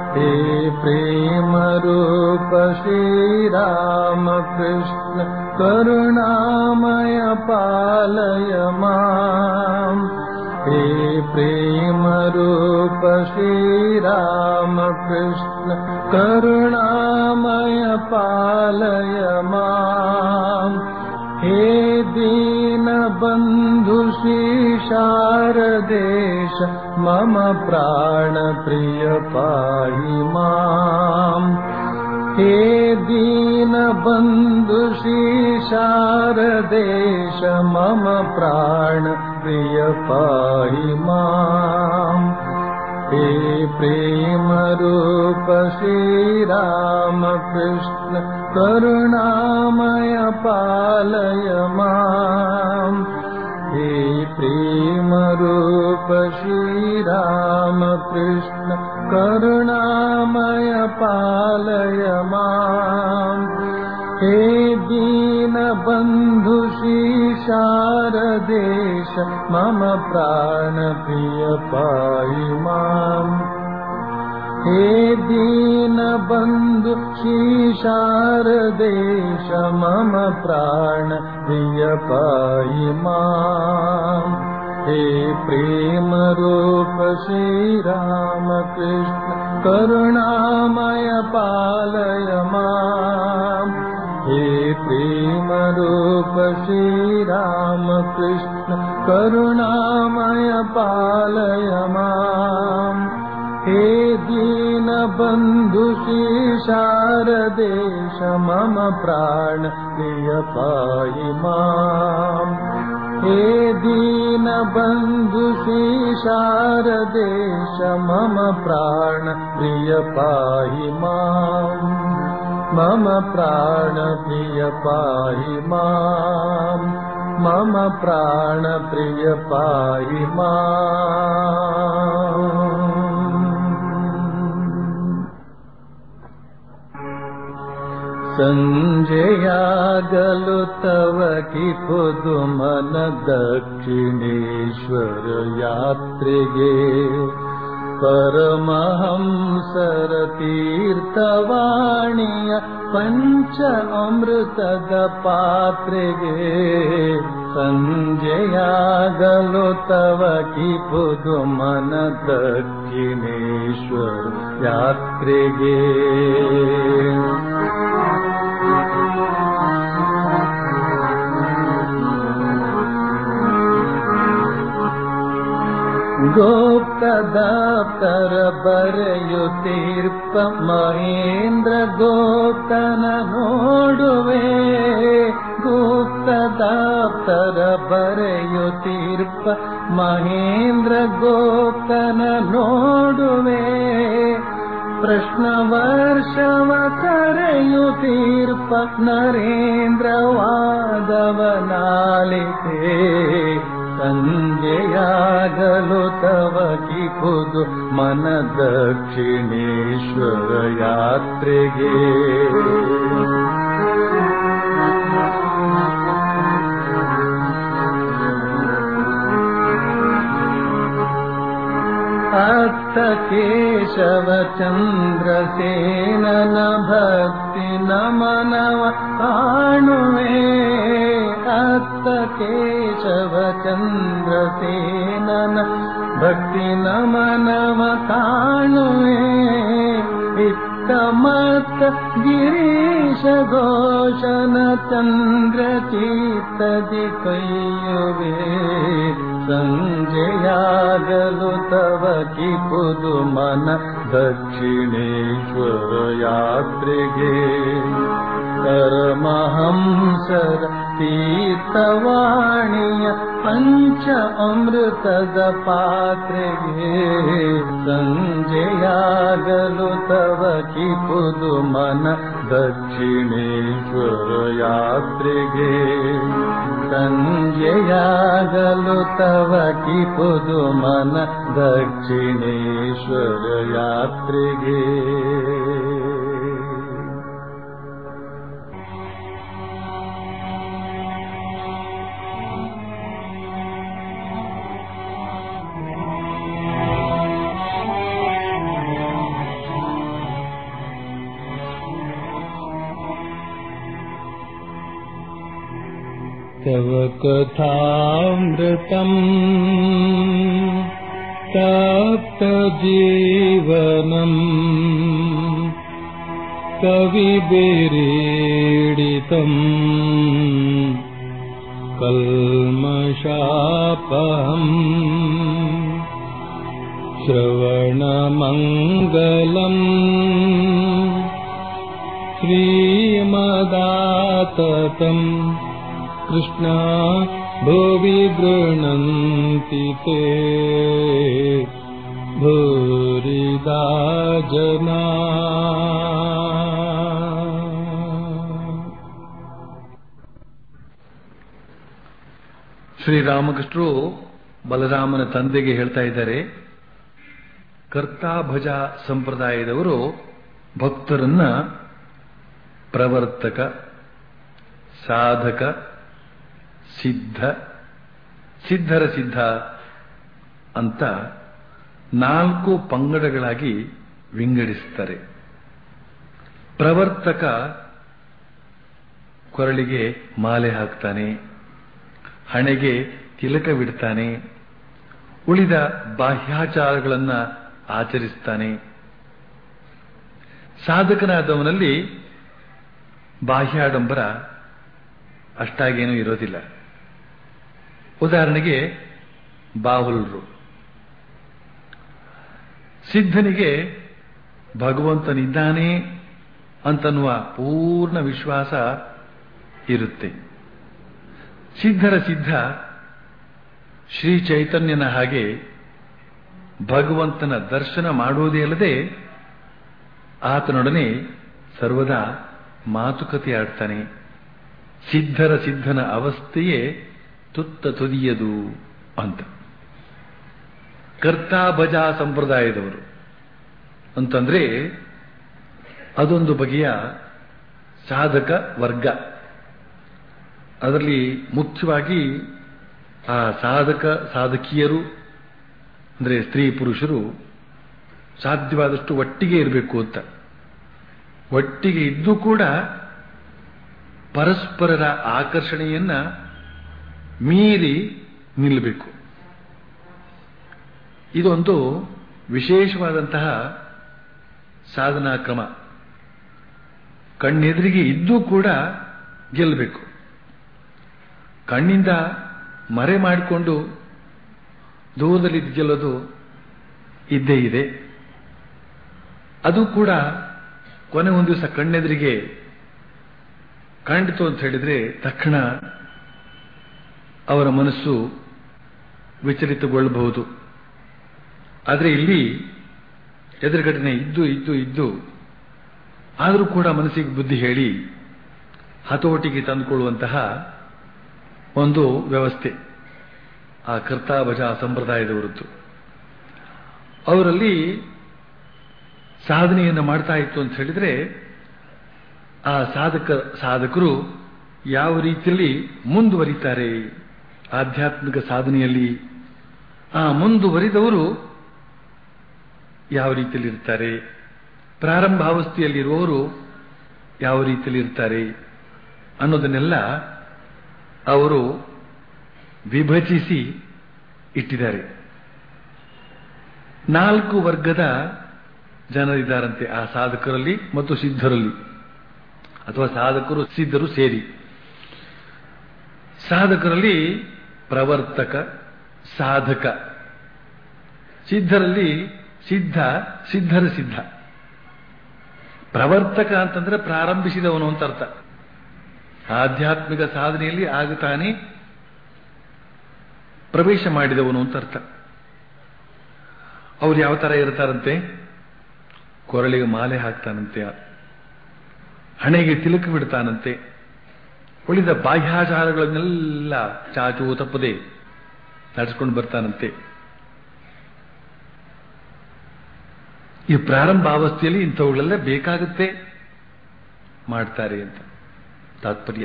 हे प्रेम रूप श्रीराम कृष्ण करुणामय पालय माम् हे प्रेम रूप श्रीराम कृष्ण करुणामय पालय माम् हे दीनबन्धु शारदेश मम प्राणप्रिय पाहि माम् हे दीनबन्धु शारदेश मम प्राणप्रिय पाहि माम् हे प्रेमरूप श्रीरामकृष्ण करुणामय पालय माम् हे प्रेमरूप श्रीरामकृष्ण करुणामय पालय माम् हे दीनबन्धु शारदेश मम प्राणप्रिय पाहि माम् हे दीनबन्धु शारदेश मम प्राणप्रिय पाहि माम् हे प्रेमरूप श्रीरामकृष्ण करुणामय पालय माम् हे प्रेमरूप श्रीरामकृष्ण करुणामय पालय माम् हे दीनबन्धु शारदेश मम प्राण प्रिय पाहि माम् हे दीनबन्धु शारदेश मम प्राण प्रिय पाहि माम् मम प्राण प्रिय पाहि माम् मम प्राण प्रिय पाहि माम् सञ्जयागलु तव कि पुदुमन दक्षिणेश्वर यात्रिगे परमहंसर तीर्थवाणीय पञ्च अमृतद पात्रेगे सञ्जयागलो तव कि पुदुमन दक्षिणेश्वर यात्रिगे ಗೋಪ್ತದಾಪ್ತರ ಬರೆಯುತ್ತೀರ್ಪ ಮಹೇಂದ್ರ ಗೋಪ್ತನ ನೋಡುವೆ ಗುಪ್ತದಾಪ್ತರ ಬರೆಯುತ್ತೀರ್ಪ ಮಹೇಂದ್ರ ಗೋಪ್ತನ ನೋಡುವೆ ಪ್ರಶ್ನ ವರ್ಷವ ಕರೆಯುತ್ತೀರ್ಪ ನರೇಂದ್ರ ವಾದವನಾಲಿತೆ ಸಂಜೆಯಾಗಲು ತವ ಕಿಪುದು ಮನ ದಕ್ಷಿಣೇಶ್ವರ ಯಾತ್ರೆಗೆ ಅತ್ತ ಕೇಶವ ಚಂದ್ರಸೇನನ ಭಕ್ತಿ ನಮನವ ಕಾಣುವೆ ಅತ್ತ ಕೇಶವ ಚಂದ್ರಸೇನನ ಭಕ್ತಿ ನಮನವ ಕಾಣುವೆ ಇತ್ತ ಮತ್ತ ಗಿರೀಶ ಘೋಷನ ಚಂದ್ರ ಚೀತದಿ ಕೈಯುವೆ ಸಂಜೆಯಾಗಲು ತವ ಕಿಪುದು ಮನ ದಕ್ಷಿಣೇಶ್ವರ ಯಾತ್ರೆಗೆ ಪರಮಹಂಸರ ತೀರ್ಥವಾಣಿಯ ಪಂಚ ಅಮೃತದ ಪಾತ್ರೆಗೆ ಸಂಜೆಯಾಗಲು ತವ ಕಿಪುದು ಮನ ದಕ್ಷಿಣೇಶ್ವರ ಯಾತ್ರೆಗೆ ಸಂಜೆಯಾಗಲು ತವ ಕಿಪುದು ಮನ ದಕ್ಷಿಣೇಶ್ವರ ಯಾತ್ರೆಗೆ तव कथामृतम् तप्तजीवनम् कविभिरीडितम् कल्मषापहम् श्रवणमङ्गलम् श्रीमदाततम् कृष्णा भुवि गृह्णन्ति ते भूरिदा जना ಶ್ರೀರಾಮಕೃಷ್ಣರು ಬಲರಾಮನ ತಂದೆಗೆ ಹೇಳ್ತಾ ಇದ್ದಾರೆ ಕರ್ತಾಭಜ ಸಂಪ್ರದಾಯದವರು ಭಕ್ತರನ್ನ ಪ್ರವರ್ತಕ ಸಾಧಕ ಸಿದ್ಧ ಸಿದ್ಧರ ಸಿದ್ಧ ಅಂತ ನಾಲ್ಕು ಪಂಗಡಗಳಾಗಿ ವಿಂಗಡಿಸುತ್ತಾರೆ ಪ್ರವರ್ತಕ ಕೊರಳಿಗೆ ಮಾಲೆ ಹಾಕ್ತಾನೆ ಹಣೆಗೆ ತಿಲಕವಿಡ್ತಾನೆ ಉಳಿದ ಬಾಹ್ಯಾಚಾರಗಳನ್ನ ಆಚರಿಸ್ತಾನೆ ಸಾಧಕನಾದವನಲ್ಲಿ ಬಾಹ್ಯಾಡಂಬರ ಅಷ್ಟಾಗೇನೂ ಇರೋದಿಲ್ಲ ಉದಾಹರಣೆಗೆ ಬಾಹುಲರು ಸಿದ್ಧನಿಗೆ ಭಗವಂತನಿದ್ದಾನೆ ಅಂತನ್ನುವ ಪೂರ್ಣ ವಿಶ್ವಾಸ ಇರುತ್ತೆ ಸಿದ್ಧರ ಸಿದ್ಧ ಶ್ರೀ ಚೈತನ್ಯನ ಹಾಗೆ ಭಗವಂತನ ದರ್ಶನ ಮಾಡುವುದೇ ಅಲ್ಲದೆ ಆತನೊಡನೆ ಸರ್ವದಾ ಮಾತುಕತೆ ಆಡ್ತಾನೆ ಸಿದ್ಧರ ಸಿದ್ಧನ ಅವಸ್ಥೆಯೇ ತುತ್ತ ತುದಿಯದು ಅಂತ ಕರ್ತಾಭಜ ಸಂಪ್ರದಾಯದವರು ಅಂತಂದ್ರೆ ಅದೊಂದು ಬಗೆಯ ಸಾಧಕ ವರ್ಗ ಅದರಲ್ಲಿ ಮುಖ್ಯವಾಗಿ ಆ ಸಾಧಕ ಸಾಧಕಿಯರು ಅಂದರೆ ಸ್ತ್ರೀ ಪುರುಷರು ಸಾಧ್ಯವಾದಷ್ಟು ಒಟ್ಟಿಗೆ ಇರಬೇಕು ಅಂತ ಒಟ್ಟಿಗೆ ಇದ್ದು ಕೂಡ ಪರಸ್ಪರರ ಆಕರ್ಷಣೆಯನ್ನ ಮೀರಿ ನಿಲ್ಲಬೇಕು ಇದೊಂದು ವಿಶೇಷವಾದಂತಹ ಸಾಧನಾ ಕ್ರಮ ಕಣ್ಣೆದುರಿಗೆ ಇದ್ದೂ ಕೂಡ ಗೆಲ್ಲಬೇಕು ಕಣ್ಣಿಂದ ಮರೆ ಮಾಡಿಕೊಂಡು ದೂರದಲ್ಲಿ ಗೆಲ್ಲೋದು ಇದ್ದೇ ಇದೆ ಅದು ಕೂಡ ಕೊನೆ ಒಂದು ದಿವಸ ಕಣ್ಣೆದುರಿಗೆ ಕಂಡಿತು ಅಂತ ಹೇಳಿದ್ರೆ ತಕ್ಷಣ ಅವರ ಮನಸ್ಸು ವಿಚಲಿತಗೊಳ್ಳಬಹುದು ಆದರೆ ಇಲ್ಲಿ ಎದುರುಗಡೆನೆ ಇದ್ದು ಇದ್ದು ಇದ್ದು ಆದರೂ ಕೂಡ ಮನಸ್ಸಿಗೆ ಬುದ್ಧಿ ಹೇಳಿ ಹತೋಟಿಗೆ ತಂದುಕೊಳ್ಳುವಂತಹ ಒಂದು ವ್ಯವಸ್ಥೆ ಆ ಕರ್ತಾಭಜ ಸಂಪ್ರದಾಯದವರದ್ದು ಅವರಲ್ಲಿ ಸಾಧನೆಯನ್ನು ಮಾಡ್ತಾ ಇತ್ತು ಅಂತ ಹೇಳಿದ್ರೆ ಆ ಸಾಧಕ ಸಾಧಕರು ಯಾವ ರೀತಿಯಲ್ಲಿ ಮುಂದುವರಿತಾರೆ ಆಧ್ಯಾತ್ಮಿಕ ಸಾಧನೆಯಲ್ಲಿ ಆ ಮುಂದುವರಿದವರು ಯಾವ ರೀತಿಯಲ್ಲಿ ಇರ್ತಾರೆ ಪ್ರಾರಂಭಾವಸ್ಥೆಯಲ್ಲಿರುವವರು ಯಾವ ರೀತಿಯಲ್ಲಿ ಇರ್ತಾರೆ ಅನ್ನೋದನ್ನೆಲ್ಲ ಅವರು ವಿಭಜಿಸಿ ಇಟ್ಟಿದ್ದಾರೆ ನಾಲ್ಕು ವರ್ಗದ ಜನರಿದ್ದಾರಂತೆ ಆ ಸಾಧಕರಲ್ಲಿ ಮತ್ತು ಸಿದ್ಧರಲ್ಲಿ ಅಥವಾ ಸಾಧಕರು ಸಿದ್ಧರು ಸೇರಿ ಸಾಧಕರಲ್ಲಿ ಪ್ರವರ್ತಕ ಸಾಧಕ ಸಿದ್ಧರಲ್ಲಿ ಸಿದ್ಧ ಸಿದ್ಧರ ಸಿದ್ಧ ಪ್ರವರ್ತಕ ಅಂತಂದ್ರೆ ಪ್ರಾರಂಭಿಸಿದವನು ಅಂತ ಅರ್ಥ ಆಧ್ಯಾತ್ಮಿಕ ಸಾಧನೆಯಲ್ಲಿ ಆಗ ತಾನೇ ಪ್ರವೇಶ ಮಾಡಿದವನು ಅಂತ ಅರ್ಥ ಅವ್ರು ಯಾವ ತರ ಇರ್ತಾರಂತೆ ಕೊರಳಿಗೆ ಮಾಲೆ ಹಾಕ್ತಾನಂತೆ ಹಣೆಗೆ ತಿಲಕ ಬಿಡ್ತಾನಂತೆ ಉಳಿದ ಬಾಹ್ಯಾಚಾರಗಳನ್ನೆಲ್ಲ ಚಾಚು ತಪ್ಪದೆ ನಡೆಸ್ಕೊಂಡು ಬರ್ತಾನಂತೆ ಈ ಪ್ರಾರಂಭಾವಸ್ಥೆಯಲ್ಲಿ ಇಂಥವುಗಳೆಲ್ಲ ಬೇಕಾಗುತ್ತೆ ಮಾಡ್ತಾರೆ ಅಂತ ತಾತ್ಪರ್ಯ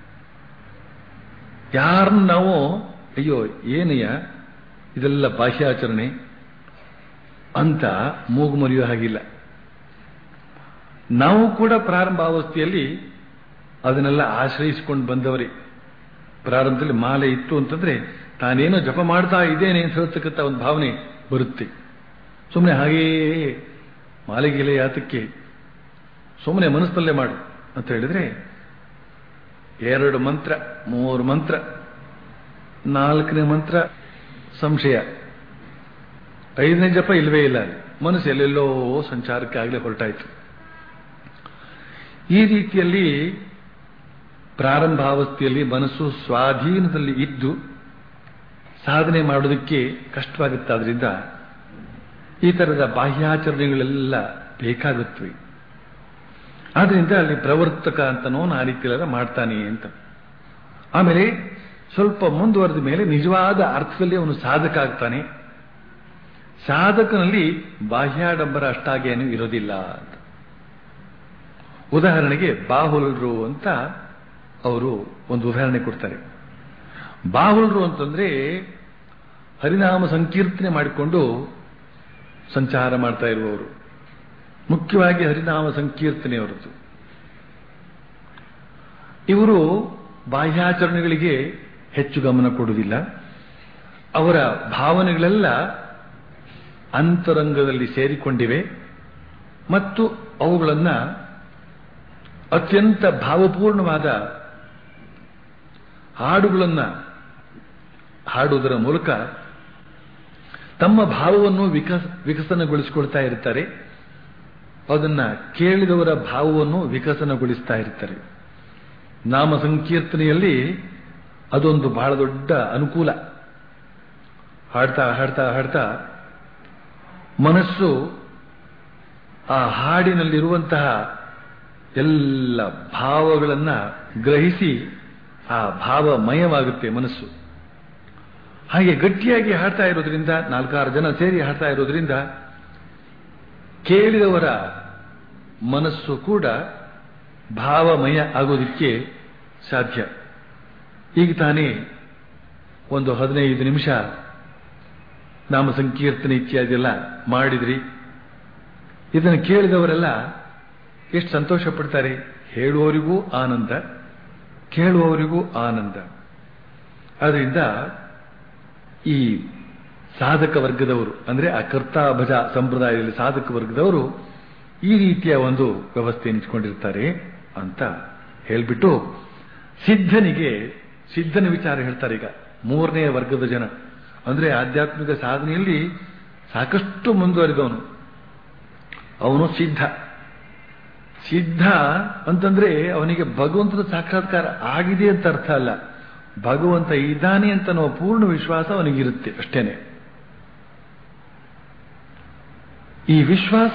ಯಾರನ್ನು ನಾವು ಅಯ್ಯೋ ಏನಯ್ಯ ಇದೆಲ್ಲ ಬಾಹ್ಯಾಚರಣೆ ಅಂತ ಮೂಗು ಮರೆಯೋ ಹಾಗಿಲ್ಲ ನಾವು ಕೂಡ ಪ್ರಾರಂಭಾವಸ್ಥೆಯಲ್ಲಿ ಅದನ್ನೆಲ್ಲ ಆಶ್ರಯಿಸಿಕೊಂಡು ಬಂದವರೇ ಪ್ರಾರಂಭದಲ್ಲಿ ಮಾಲೆ ಇತ್ತು ಅಂತಂದ್ರೆ ತಾನೇನೋ ಜಪ ಮಾಡ್ತಾ ಇದ್ದೇನೆ ಅಂತ ಹೇಳ್ತಕ್ಕಂಥ ಒಂದು ಭಾವನೆ ಬರುತ್ತೆ ಸುಮ್ಮನೆ ಹಾಗೆಯೇ ಮಾಲೆಗಿಲೆ ಯಾತಕ್ಕೆ ಸುಮ್ಮನೆ ಮನಸ್ಸಲ್ಲೇ ಮಾಡು ಅಂತ ಹೇಳಿದ್ರೆ ಎರಡು ಮಂತ್ರ ಮೂರು ಮಂತ್ರ ನಾಲ್ಕನೇ ಮಂತ್ರ ಸಂಶಯ ಐದನೇ ಜಪ ಇಲ್ವೇ ಇಲ್ಲ ಅಲ್ಲಿ ಮನಸ್ಸು ಎಲ್ಲೆಲ್ಲೋ ಸಂಚಾರಕ್ಕೆ ಆಗಲೇ ಹೊರಟಾಯ್ತು ಈ ರೀತಿಯಲ್ಲಿ ಪ್ರಾರಂಭಾವಸ್ಥೆಯಲ್ಲಿ ಮನಸ್ಸು ಸ್ವಾಧೀನದಲ್ಲಿ ಇದ್ದು ಸಾಧನೆ ಮಾಡೋದಕ್ಕೆ ಕಷ್ಟವಾಗುತ್ತಾದ್ರಿಂದ ಈ ತರದ ಬಾಹ್ಯಾಚರಣೆಗಳೆಲ್ಲ ಬೇಕಾಗುತ್ತವೆ ಆದ್ರಿಂದ ಅಲ್ಲಿ ಪ್ರವರ್ತಕ ಅಂತನೋ ಆ ರೀತಿಯೆಲ್ಲ ಮಾಡ್ತಾನೆ ಅಂತ ಆಮೇಲೆ ಸ್ವಲ್ಪ ಮುಂದುವರೆದ ಮೇಲೆ ನಿಜವಾದ ಅರ್ಥದಲ್ಲಿ ಅವನು ಸಾಧಕ ಆಗ್ತಾನೆ ಸಾಧಕನಲ್ಲಿ ಬಾಹ್ಯಾಡಂಬರ ಅಷ್ಟಾಗೇನು ಇರೋದಿಲ್ಲ ಅಂತ ಉದಾಹರಣೆಗೆ ಬಾಹುಲರು ಅಂತ ಅವರು ಒಂದು ಉದಾಹರಣೆ ಕೊಡ್ತಾರೆ ಬಾಹುಲರು ಅಂತಂದ್ರೆ ಹರಿನಾಮ ಸಂಕೀರ್ತನೆ ಮಾಡಿಕೊಂಡು ಸಂಚಾರ ಮಾಡ್ತಾ ಇರುವವರು ಮುಖ್ಯವಾಗಿ ಹರಿನಾಮ ಸಂಕೀರ್ತನೆಯವರದ್ದು ಇವರು ಬಾಹ್ಯಾಚರಣೆಗಳಿಗೆ ಹೆಚ್ಚು ಗಮನ ಕೊಡುವುದಿಲ್ಲ ಅವರ ಭಾವನೆಗಳೆಲ್ಲ ಅಂತರಂಗದಲ್ಲಿ ಸೇರಿಕೊಂಡಿವೆ ಮತ್ತು ಅವುಗಳನ್ನ ಅತ್ಯಂತ ಭಾವಪೂರ್ಣವಾದ ಹಾಡುಗಳನ್ನ ಹಾಡುವುದರ ಮೂಲಕ ತಮ್ಮ ಭಾವವನ್ನು ವಿಕಸ ವಿಕಸನಗೊಳಿಸಿಕೊಳ್ತಾ ಇರ್ತಾರೆ ಅದನ್ನ ಕೇಳಿದವರ ಭಾವವನ್ನು ವಿಕಸನಗೊಳಿಸ್ತಾ ಇರ್ತಾರೆ ನಾಮ ಸಂಕೀರ್ತನೆಯಲ್ಲಿ ಅದೊಂದು ಬಹಳ ದೊಡ್ಡ ಅನುಕೂಲ ಹಾಡ್ತಾ ಹಾಡ್ತಾ ಹಾಡ್ತಾ ಮನಸ್ಸು ಆ ಹಾಡಿನಲ್ಲಿರುವಂತಹ ಎಲ್ಲ ಭಾವಗಳನ್ನ ಗ್ರಹಿಸಿ ಆ ಭಾವಮಯವಾಗುತ್ತೆ ಮನಸ್ಸು ಹಾಗೆ ಗಟ್ಟಿಯಾಗಿ ಹಾಡ್ತಾ ಇರೋದ್ರಿಂದ ನಾಲ್ಕಾರು ಜನ ಸೇರಿ ಹಾಡ್ತಾ ಇರೋದ್ರಿಂದ ಕೇಳಿದವರ ಮನಸ್ಸು ಕೂಡ ಭಾವಮಯ ಆಗೋದಕ್ಕೆ ಸಾಧ್ಯ ಈಗ ತಾನೇ ಒಂದು ಹದಿನೈದು ನಿಮಿಷ ನಾಮ ಸಂಕೀರ್ತನೆ ಇತ್ಯಾದಿ ಎಲ್ಲ ಮಾಡಿದ್ರಿ ಇದನ್ನು ಕೇಳಿದವರೆಲ್ಲ ಎಷ್ಟು ಸಂತೋಷ ಪಡ್ತಾರೆ ಹೇಳುವವರಿಗೂ ಆನಂದ ಕೇಳುವವರಿಗೂ ಆನಂದ ಆದ್ರಿಂದ ಈ ಸಾಧಕ ವರ್ಗದವರು ಅಂದ್ರೆ ಆ ಕರ್ತಾಭಜ ಸಂಪ್ರದಾಯದಲ್ಲಿ ಸಾಧಕ ವರ್ಗದವರು ಈ ರೀತಿಯ ಒಂದು ವ್ಯವಸ್ಥೆಯನ್ನು ಇಟ್ಕೊಂಡಿರ್ತಾರೆ ಅಂತ ಹೇಳ್ಬಿಟ್ಟು ಸಿದ್ಧನಿಗೆ ಸಿದ್ಧನ ವಿಚಾರ ಹೇಳ್ತಾರೆ ಈಗ ಮೂರನೇ ವರ್ಗದ ಜನ ಅಂದ್ರೆ ಆಧ್ಯಾತ್ಮಿಕ ಸಾಧನೆಯಲ್ಲಿ ಸಾಕಷ್ಟು ಮುಂದುವರೆದವನು ಅವನು ಸಿದ್ಧ ಸಿದ್ಧ ಅಂತಂದ್ರೆ ಅವನಿಗೆ ಭಗವಂತನ ಸಾಕ್ಷಾತ್ಕಾರ ಆಗಿದೆ ಅಂತ ಅರ್ಥ ಅಲ್ಲ ಭಗವಂತ ಇದ್ದಾನೆ ಅಂತ ಅನ್ನೋ ಪೂರ್ಣ ವಿಶ್ವಾಸ ಅವನಿಗಿರುತ್ತೆ ಅಷ್ಟೇನೆ ಈ ವಿಶ್ವಾಸ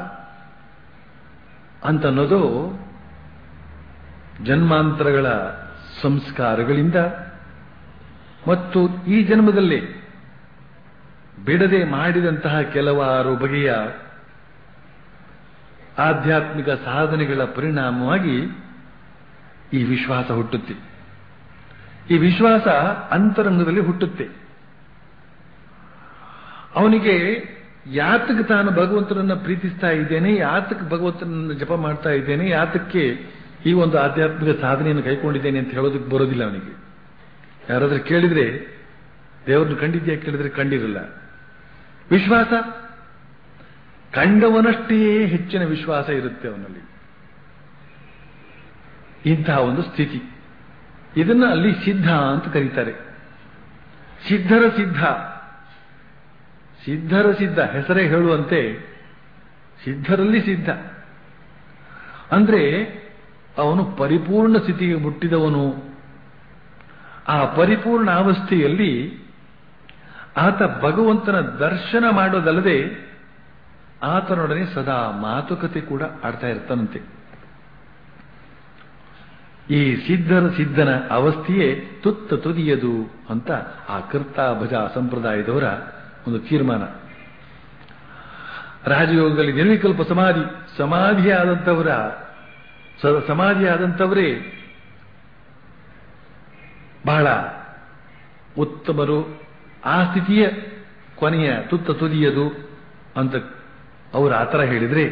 ಅಂತನ್ನೋದು ಜನ್ಮಾಂತರಗಳ ಸಂಸ್ಕಾರಗಳಿಂದ ಮತ್ತು ಈ ಜನ್ಮದಲ್ಲಿ ಬಿಡದೆ ಮಾಡಿದಂತಹ ಕೆಲವಾರು ಬಗೆಯ ಆಧ್ಯಾತ್ಮಿಕ ಸಾಧನೆಗಳ ಪರಿಣಾಮವಾಗಿ ಈ ವಿಶ್ವಾಸ ಹುಟ್ಟುತ್ತೆ ಈ ವಿಶ್ವಾಸ ಅಂತರಂಗದಲ್ಲಿ ಹುಟ್ಟುತ್ತೆ ಅವನಿಗೆ ಯಾತಕ್ಕೆ ತಾನು ಭಗವಂತನನ್ನ ಪ್ರೀತಿಸ್ತಾ ಇದ್ದೇನೆ ಯಾತಕ್ಕೆ ಭಗವಂತನನ್ನ ಜಪ ಮಾಡ್ತಾ ಇದ್ದೇನೆ ಯಾತಕ್ಕೆ ಈ ಒಂದು ಆಧ್ಯಾತ್ಮಿಕ ಸಾಧನೆಯನ್ನು ಕೈಕೊಂಡಿದ್ದೇನೆ ಅಂತ ಹೇಳೋದಕ್ಕೆ ಬರೋದಿಲ್ಲ ಅವನಿಗೆ ಯಾರಾದ್ರೂ ಕೇಳಿದ್ರೆ ದೇವರನ್ನು ಕಂಡಿದ್ಯಾ ಕೇಳಿದ್ರೆ ಕಂಡಿರಲ್ಲ ವಿಶ್ವಾಸ ಕಂಡವನಷ್ಟೇ ಹೆಚ್ಚಿನ ವಿಶ್ವಾಸ ಇರುತ್ತೆ ಅವನಲ್ಲಿ ಇಂತಹ ಒಂದು ಸ್ಥಿತಿ ಇದನ್ನ ಅಲ್ಲಿ ಸಿದ್ಧ ಅಂತ ಕರೀತಾರೆ ಸಿದ್ಧರ ಸಿದ್ಧ ಸಿದ್ಧರ ಸಿದ್ಧ ಹೆಸರೇ ಹೇಳುವಂತೆ ಸಿದ್ಧರಲ್ಲಿ ಸಿದ್ಧ ಅಂದ್ರೆ ಅವನು ಪರಿಪೂರ್ಣ ಸ್ಥಿತಿಗೆ ಮುಟ್ಟಿದವನು ಆ ಪರಿಪೂರ್ಣ ಅವಸ್ಥೆಯಲ್ಲಿ ಆತ ಭಗವಂತನ ದರ್ಶನ ಮಾಡೋದಲ್ಲದೆ ಆತನೊಡನೆ ಸದಾ ಮಾತುಕತೆ ಕೂಡ ಆಡ್ತಾ ಇರ್ತಾನಂತೆ ಈ ಸಿದ್ಧರ ಸಿದ್ಧನ ಅವಸ್ಥೆಯೇ ತುತ್ತ ತುದಿಯದು ಅಂತ ಆ ಕರ್ತಾ ಭಜ ಸಂಪ್ರದಾಯದವರ ಒಂದು ತೀರ್ಮಾನ ರಾಜಯೋಗದಲ್ಲಿ ನಿರ್ವಿಕಲ್ಪ ಸಮಾಧಿ ಸಮಾಧಿಯಾದಂಥವರ ಸಮಾಧಿಯಾದಂಥವರೇ ಬಹಳ ಉತ್ತಮರು ಆ ಸ್ಥಿತಿಯ ಕೊನೆಯ ತುತ್ತ ತುದಿಯದು ಅಂತ ಅವರು ಆ ಥರ ಹೇಳಿದ್ರೆ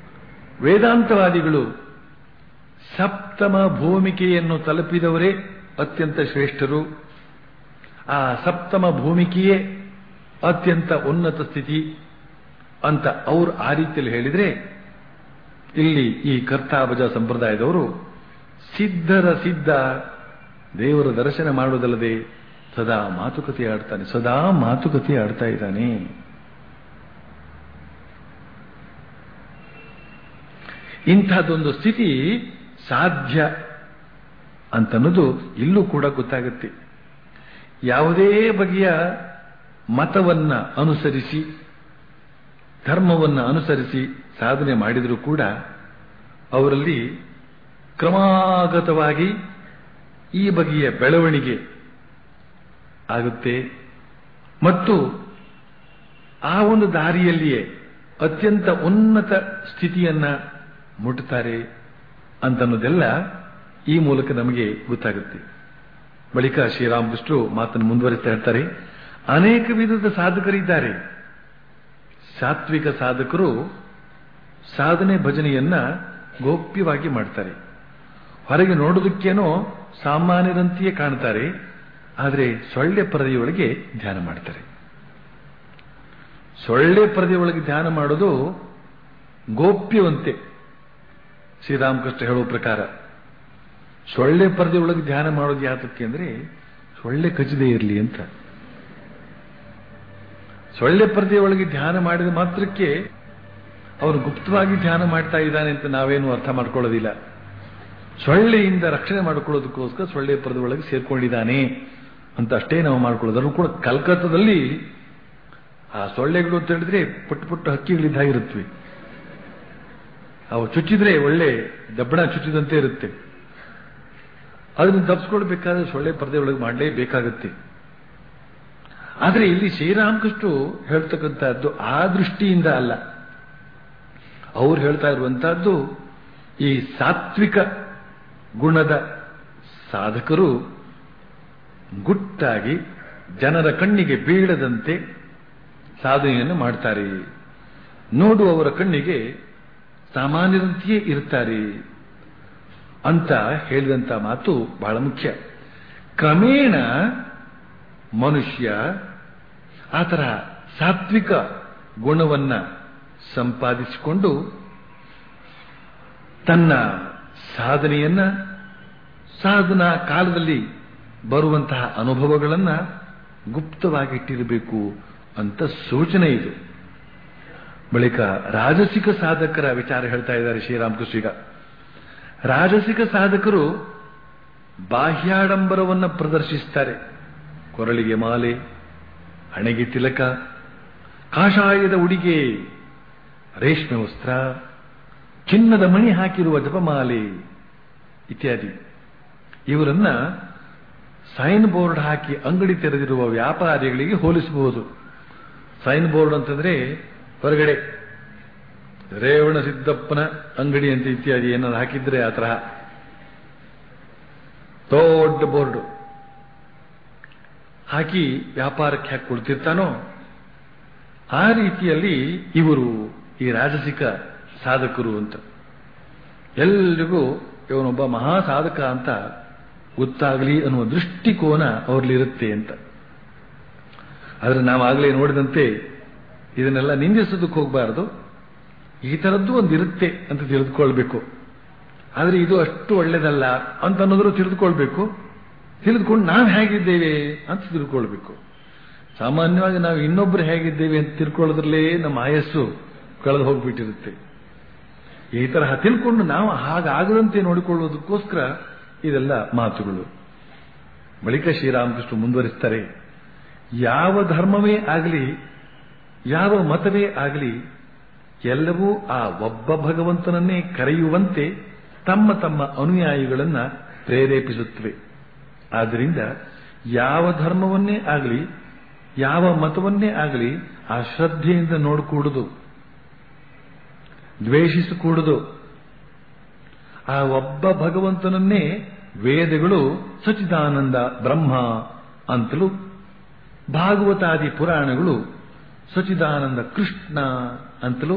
ವೇದಾಂತವಾದಿಗಳು ಸಪ್ತಮ ಭೂಮಿಕೆಯನ್ನು ತಲುಪಿದವರೇ ಅತ್ಯಂತ ಶ್ರೇಷ್ಠರು ಆ ಸಪ್ತಮ ಭೂಮಿಕೆಯೇ ಅತ್ಯಂತ ಉನ್ನತ ಸ್ಥಿತಿ ಅಂತ ಅವರು ಆ ರೀತಿಯಲ್ಲಿ ಹೇಳಿದ್ರೆ ಇಲ್ಲಿ ಈ ಕರ್ತಾಭಜ ಸಂಪ್ರದಾಯದವರು ಸಿದ್ಧರ ಸಿದ್ಧ ದೇವರ ದರ್ಶನ ಮಾಡುವುದಲ್ಲದೆ ಸದಾ ಮಾತುಕತೆ ಆಡ್ತಾನೆ ಸದಾ ಮಾತುಕತೆ ಆಡ್ತಾ ಇದ್ದಾನೆ ಇಂಥದ್ದೊಂದು ಸ್ಥಿತಿ ಸಾಧ್ಯ ಅಂತನ್ನೋದು ಇಲ್ಲೂ ಕೂಡ ಗೊತ್ತಾಗುತ್ತೆ ಯಾವುದೇ ಬಗೆಯ ಮತವನ್ನ ಅನುಸರಿಸಿ ಧರ್ಮವನ್ನ ಅನುಸರಿಸಿ ಸಾಧನೆ ಮಾಡಿದರೂ ಕೂಡ ಅವರಲ್ಲಿ ಕ್ರಮಾಗತವಾಗಿ ಈ ಬಗೆಯ ಬೆಳವಣಿಗೆ ಆಗುತ್ತೆ ಮತ್ತು ಆ ಒಂದು ದಾರಿಯಲ್ಲಿಯೇ ಅತ್ಯಂತ ಉನ್ನತ ಸ್ಥಿತಿಯನ್ನ ಮುಟ್ಟುತ್ತಾರೆ ಅಂತನ್ನೋದೆಲ್ಲ ಈ ಮೂಲಕ ನಮಗೆ ಗೊತ್ತಾಗುತ್ತೆ ಬಳಿಕ ಶ್ರೀರಾಮಕೃಷ್ಣರು ಮಾತನ್ನು ಮುಂದುವರಿಸ್ತಾ ಹೇಳ್ತಾರೆ ಅನೇಕ ವಿಧದ ಸಾಧಕರಿದ್ದಾರೆ ಸಾತ್ವಿಕ ಸಾಧಕರು ಸಾಧನೆ ಭಜನೆಯನ್ನ ಗೋಪ್ಯವಾಗಿ ಮಾಡ್ತಾರೆ ಹೊರಗೆ ನೋಡೋದಕ್ಕೇನೋ ಸಾಮಾನ್ಯರಂತೆಯೇ ಕಾಣ್ತಾರೆ ಆದರೆ ಸೊಳ್ಳೆ ಪರದೆಯೊಳಗೆ ಧ್ಯಾನ ಮಾಡ್ತಾರೆ ಸೊಳ್ಳೆ ಪರದೆಯೊಳಗೆ ಧ್ಯಾನ ಮಾಡೋದು ಗೋಪ್ಯವಂತೆ ಶ್ರೀರಾಮಕೃಷ್ಣ ಹೇಳುವ ಪ್ರಕಾರ ಸೊಳ್ಳೆ ಪರದೆಯೊಳಗೆ ಧ್ಯಾನ ಮಾಡೋದು ಯಾತಕ್ಕೆ ಅಂದ್ರೆ ಸೊಳ್ಳೆ ಕಚ್ಚದೇ ಇರಲಿ ಅಂತ ಸೊಳ್ಳೆ ಪರದೆಯೊಳಗೆ ಧ್ಯಾನ ಮಾಡಿದ ಮಾತ್ರಕ್ಕೆ ಅವನು ಗುಪ್ತವಾಗಿ ಧ್ಯಾನ ಮಾಡ್ತಾ ಇದ್ದಾನೆ ಅಂತ ನಾವೇನು ಅರ್ಥ ಮಾಡ್ಕೊಳ್ಳೋದಿಲ್ಲ ಸೊಳ್ಳೆಯಿಂದ ರಕ್ಷಣೆ ಮಾಡಿಕೊಳ್ಳೋದಕ್ಕೋಸ್ಕರ ಸೊಳ್ಳೆ ಪರದ ಒಳಗೆ ಸೇರ್ಕೊಂಡಿದ್ದಾನೆ ಅಂತ ಅಷ್ಟೇ ನಾವು ಮಾಡ್ಕೊಳ್ಳೋದು ಕೂಡ ಕಲ್ಕತ್ತಾದಲ್ಲಿ ಆ ಸೊಳ್ಳೆಗಳು ಅಂತ ಹೇಳಿದ್ರೆ ಪುಟ್ಟ ಪುಟ್ಟ ಹಕ್ಕಿಗಳಿದ್ದಾಗಿರುತ್ತವೆ ಅವು ಚುಚ್ಚಿದ್ರೆ ಒಳ್ಳೆ ದಬ್ಬಣ ಚುಚ್ಚಿದಂತೆ ಇರುತ್ತೆ ಅದನ್ನು ತಪ್ಪಿಸ್ಕೊಳ್ಬೇಕಾದ್ರೆ ಸೊಳ್ಳೆ ಪರದೆ ಒಳಗೆ ಮಾಡಲೇಬೇಕಾಗತ್ತೆ ಆದರೆ ಇಲ್ಲಿ ಶ್ರೀರಾಮಕೃಷ್ಣರು ಹೇಳ್ತಕ್ಕಂಥದ್ದು ಆ ದೃಷ್ಟಿಯಿಂದ ಅಲ್ಲ ಅವ್ರು ಹೇಳ್ತಾ ಇರುವಂತಹದ್ದು ಈ ಸಾತ್ವಿಕ ಗುಣದ ಸಾಧಕರು ಗುಟ್ಟಾಗಿ ಜನರ ಕಣ್ಣಿಗೆ ಬೀಳದಂತೆ ಸಾಧನೆಯನ್ನು ಮಾಡ್ತಾರೆ ನೋಡುವವರ ಕಣ್ಣಿಗೆ ಸಾಮಾನ್ಯರಂತೆಯೇ ಇರ್ತಾರೆ ಅಂತ ಹೇಳಿದಂತ ಮಾತು ಬಹಳ ಮುಖ್ಯ ಕ್ರಮೇಣ ಮನುಷ್ಯ ಆ ಥರ ಸಾತ್ವಿಕ ಗುಣವನ್ನ ಸಂಪಾದಿಸಿಕೊಂಡು ತನ್ನ ಸಾಧನೆಯನ್ನ ಸಾಧನಾ ಕಾಲದಲ್ಲಿ ಬರುವಂತಹ ಅನುಭವಗಳನ್ನ ಗುಪ್ತವಾಗಿಟ್ಟಿರಬೇಕು ಅಂತ ಸೂಚನೆ ಇದು ಬಳಿಕ ರಾಜಸಿಕ ಸಾಧಕರ ವಿಚಾರ ಹೇಳ್ತಾ ಇದ್ದಾರೆ ಶ್ರೀರಾಮಕೃಷ್ಣ ಈಗ ರಾಜಸಿಕ ಸಾಧಕರು ಬಾಹ್ಯಾಡಂಬರವನ್ನು ಪ್ರದರ್ಶಿಸ್ತಾರೆ ಕೊರಳಿಗೆ ಮಾಲೆ ಹಣೆಗೆ ತಿಲಕ ಕಾಷಾಯದ ಉಡಿಗೆ ರೇಷ್ಮೆ ವಸ್ತ್ರ ಚಿನ್ನದ ಮಣಿ ಹಾಕಿರುವ ಜಪಮಾಲೆ ಇತ್ಯಾದಿ ಇವರನ್ನ ಸೈನ್ ಬೋರ್ಡ್ ಹಾಕಿ ಅಂಗಡಿ ತೆರೆದಿರುವ ವ್ಯಾಪಾರಿಗಳಿಗೆ ಹೋಲಿಸಬಹುದು ಸೈನ್ ಬೋರ್ಡ್ ಅಂತಂದ್ರೆ ಹೊರಗಡೆ ರೇವಣ ಸಿದ್ದಪ್ಪನ ಅಂಗಡಿ ಅಂತ ಇತ್ಯಾದಿ ಏನಾದ್ರು ಹಾಕಿದ್ರೆ ಆ ತರಹ ದೊಡ್ಡ ಬೋರ್ಡ್ ಹಾಕಿ ವ್ಯಾಪಾರಕ್ಕೆ ಹಾಕಿ ಕೊಡ್ತಿರ್ತಾನೋ ಆ ರೀತಿಯಲ್ಲಿ ಇವರು ಈ ರಾಜಸಿಕ ಸಾಧಕರು ಅಂತ ಎಲ್ರಿಗೂ ಇವನೊಬ್ಬ ಮಹಾ ಸಾಧಕ ಅಂತ ಗೊತ್ತಾಗಲಿ ಅನ್ನುವ ದೃಷ್ಟಿಕೋನ ಅವರಲ್ಲಿರುತ್ತೆ ಅಂತ ಆದರೆ ನಾವು ಆಗಲೇ ನೋಡಿದಂತೆ ಇದನ್ನೆಲ್ಲ ನಿಂದಿಸೋದಕ್ಕೆ ಹೋಗಬಾರದು ಈ ಥರದ್ದು ಒಂದಿರುತ್ತೆ ಅಂತ ತಿಳಿದುಕೊಳ್ಬೇಕು ಆದರೆ ಇದು ಅಷ್ಟು ಒಳ್ಳೇದಲ್ಲ ಅಂತ ಅನ್ನೋದ್ರು ತಿಳಿದುಕೊಳ್ಬೇಕು ತಿಳಿದುಕೊಂಡು ನಾವು ಹೇಗಿದ್ದೇವೆ ಅಂತ ತಿಳ್ಕೊಳ್ಬೇಕು ಸಾಮಾನ್ಯವಾಗಿ ನಾವು ಇನ್ನೊಬ್ರು ಹೇಗಿದ್ದೇವೆ ಅಂತ ತಿಳ್ಕೊಳ್ಳೋದ್ರಲ್ಲೇ ನಮ್ಮ ಆಯಸ್ಸು ಕಳೆದು ಹೋಗ್ಬಿಟ್ಟಿರುತ್ತೆ ಈ ತರಹ ತಿಳ್ಕೊಂಡು ನಾವು ಹಾಗಾಗದಂತೆ ನೋಡಿಕೊಳ್ಳುವುದಕ್ಕೋಸ್ಕರ ಇದೆಲ್ಲ ಮಾತುಗಳು ಬಳಿಕ ಶ್ರೀರಾಮಕೃಷ್ಣ ಮುಂದುವರಿಸ್ತಾರೆ ಯಾವ ಧರ್ಮವೇ ಆಗಲಿ ಯಾವ ಮತವೇ ಆಗಲಿ ಎಲ್ಲವೂ ಆ ಒಬ್ಬ ಭಗವಂತನನ್ನೇ ಕರೆಯುವಂತೆ ತಮ್ಮ ತಮ್ಮ ಅನುಯಾಯಿಗಳನ್ನ ಪ್ರೇರೇಪಿಸುತ್ತವೆ ಆದ್ದರಿಂದ ಯಾವ ಧರ್ಮವನ್ನೇ ಆಗಲಿ ಯಾವ ಮತವನ್ನೇ ಆಗಲಿ ಆ ಶ್ರದ್ಧೆಯಿಂದ ನೋಡಿಕೂಡುದು ದ್ವೇಷಿಸಕೂಡುದು ಆ ಒಬ್ಬ ಭಗವಂತನನ್ನೇ ವೇದಗಳು ಸಚಿದಾನಂದ ಬ್ರಹ್ಮ ಅಂತಲೂ ಭಾಗವತಾದಿ ಪುರಾಣಗಳು ಸಚಿದಾನಂದ ಕೃಷ್ಣ ಅಂತಲೂ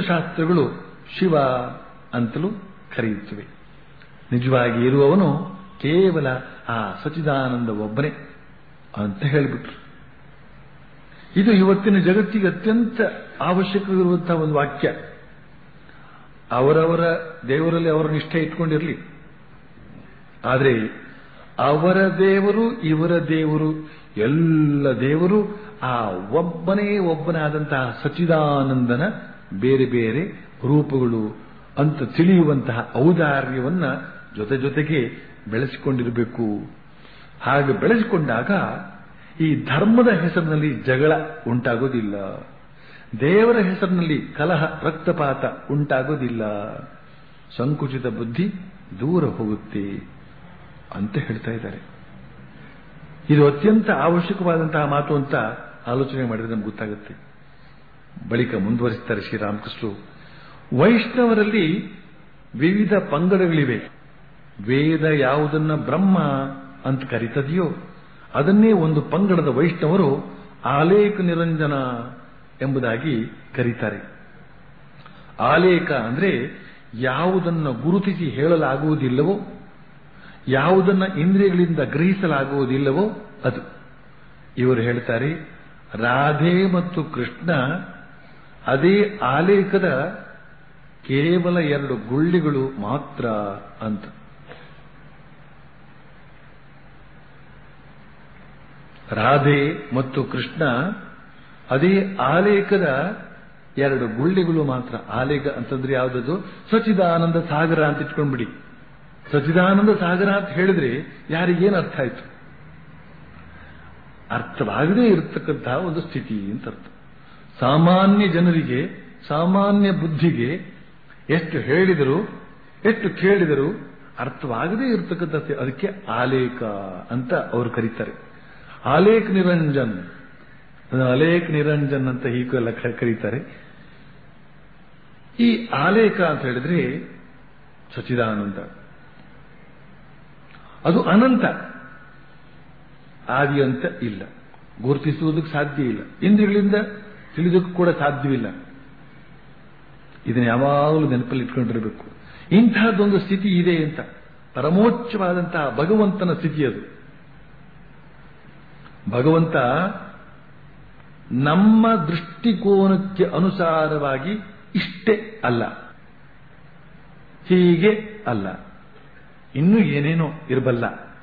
ತಂತ್ರಶಾಸ್ತ್ರಗಳು ಶಿವ ಅಂತಲೂ ಕರೆಯುತ್ತವೆ ನಿಜವಾಗಿ ಇರುವವನು ಕೇವಲ ಆ ಸಚಿದಾನಂದ ಒಬ್ಬನೇ ಅಂತ ಹೇಳಿಬಿಟ್ರು ಇದು ಇವತ್ತಿನ ಜಗತ್ತಿಗೆ ಅತ್ಯಂತ ಅವಶ್ಯಕವಿರುವಂತಹ ಒಂದು ವಾಕ್ಯ ಅವರವರ ದೇವರಲ್ಲಿ ಅವರ ನಿಷ್ಠೆ ಇಟ್ಕೊಂಡಿರಲಿ ಆದರೆ ಅವರ ದೇವರು ಇವರ ದೇವರು ಎಲ್ಲ ದೇವರು ಆ ಒಬ್ಬನೇ ಒಬ್ಬನಾದಂತಹ ಸಚಿದಾನಂದನ ಬೇರೆ ಬೇರೆ ರೂಪಗಳು ಅಂತ ತಿಳಿಯುವಂತಹ ಔದಾರ್ಯವನ್ನ ಜೊತೆ ಜೊತೆಗೆ ಬೆಳೆಸಿಕೊಂಡಿರಬೇಕು ಹಾಗೆ ಬೆಳೆಸಿಕೊಂಡಾಗ ಈ ಧರ್ಮದ ಹೆಸರಿನಲ್ಲಿ ಜಗಳ ಉಂಟಾಗೋದಿಲ್ಲ ದೇವರ ಹೆಸರಿನಲ್ಲಿ ಕಲಹ ರಕ್ತಪಾತ ಉಂಟಾಗೋದಿಲ್ಲ ಸಂಕುಚಿತ ಬುದ್ಧಿ ದೂರ ಹೋಗುತ್ತೆ ಅಂತ ಹೇಳ್ತಾ ಇದ್ದಾರೆ ಇದು ಅತ್ಯಂತ ಅವಶ್ಯಕವಾದಂತಹ ಮಾತು ಅಂತ ಆಲೋಚನೆ ಮಾಡಿದ್ರೆ ನಮ್ಗೆ ಗೊತ್ತಾಗುತ್ತೆ ಬಳಿಕ ಮುಂದುವರಿಸ್ತಾರೆ ಶ್ರೀರಾಮಕೃಷ್ಣರು ವೈಷ್ಣವರಲ್ಲಿ ವಿವಿಧ ಪಂಗಡಗಳಿವೆ ವೇದ ಯಾವುದನ್ನ ಬ್ರಹ್ಮ ಅಂತ ಕರೀತದೆಯೋ ಅದನ್ನೇ ಒಂದು ಪಂಗಡದ ವೈಷ್ಣವರು ಆಲೇಖ ನಿರಂಜನ ಎಂಬುದಾಗಿ ಕರೀತಾರೆ ಆಲೇಖ ಅಂದ್ರೆ ಯಾವುದನ್ನು ಗುರುತಿಸಿ ಹೇಳಲಾಗುವುದಿಲ್ಲವೋ ಯಾವುದನ್ನ ಇಂದ್ರಿಯಗಳಿಂದ ಗ್ರಹಿಸಲಾಗುವುದಿಲ್ಲವೋ ಅದು ಇವರು ಹೇಳ್ತಾರೆ ರಾಧೆ ಮತ್ತು ಕೃಷ್ಣ ಅದೇ ಆಲೇಖದ ಕೇವಲ ಎರಡು ಗುಳ್ಳಿಗಳು ಮಾತ್ರ ಅಂತ ರಾಧೆ ಮತ್ತು ಕೃಷ್ಣ ಅದೇ ಆಲೇಖದ ಎರಡು ಗುಳ್ಳಿಗಳು ಮಾತ್ರ ಆಲೇಖ ಅಂತಂದ್ರೆ ಯಾವುದದು ಸಚಿದಾನಂದ ಸಾಗರ ಅಂತ ಇಟ್ಕೊಂಡ್ಬಿಡಿ ಸಚಿದಾನಂದ ಸಾಗರ ಅಂತ ಹೇಳಿದ್ರೆ ಯಾರಿಗೇನು ಅರ್ಥ ಆಯ್ತು ಅರ್ಥವಾಗದೇ ಇರತಕ್ಕಂತಹ ಒಂದು ಸ್ಥಿತಿ ಅಂತ ಅರ್ಥ ಸಾಮಾನ್ಯ ಜನರಿಗೆ ಸಾಮಾನ್ಯ ಬುದ್ಧಿಗೆ ಎಷ್ಟು ಹೇಳಿದರು ಎಷ್ಟು ಕೇಳಿದರು ಅರ್ಥವಾಗದೇ ಇರತಕ್ಕಂಥ ಅದಕ್ಕೆ ಆಲೇಖ ಅಂತ ಅವರು ಕರೀತಾರೆ ಆಲೇಖ್ ನಿರಂಜನ್ ಅಲೇಖ್ ನಿರಂಜನ್ ಅಂತ ಹೀಗೆಲ್ಲ ಕರೀತಾರೆ ಈ ಆಲೇಖ ಅಂತ ಹೇಳಿದ್ರೆ ಸಚಿದಾನಂದ ಅದು ಅನಂತ ಆದಿ ಅಂತ ಇಲ್ಲ ಗುರುತಿಸುವುದಕ್ಕೆ ಸಾಧ್ಯ ಇಲ್ಲ ಇಂದ್ರಿಯಗಳಿಂದ ತಿಳಿದಕ್ಕೂ ಕೂಡ ಸಾಧ್ಯವಿಲ್ಲ ಇದನ್ನು ಯಾವಾಗಲೂ ನೆನಪಲ್ಲಿ ಇಟ್ಕೊಂಡಿರಬೇಕು ಇಂತಹದ್ದೊಂದು ಸ್ಥಿತಿ ಇದೆ ಅಂತ ಪರಮೋಚ್ಚವಾದಂತಹ ಭಗವಂತನ ಸ್ಥಿತಿ ಅದು ಭಗವಂತ ನಮ್ಮ ದೃಷ್ಟಿಕೋನಕ್ಕೆ ಅನುಸಾರವಾಗಿ ಇಷ್ಟೇ ಅಲ್ಲ ಹೀಗೆ ಅಲ್ಲ ಇನ್ನೂ ಏನೇನೋ ಇರಬಲ್ಲ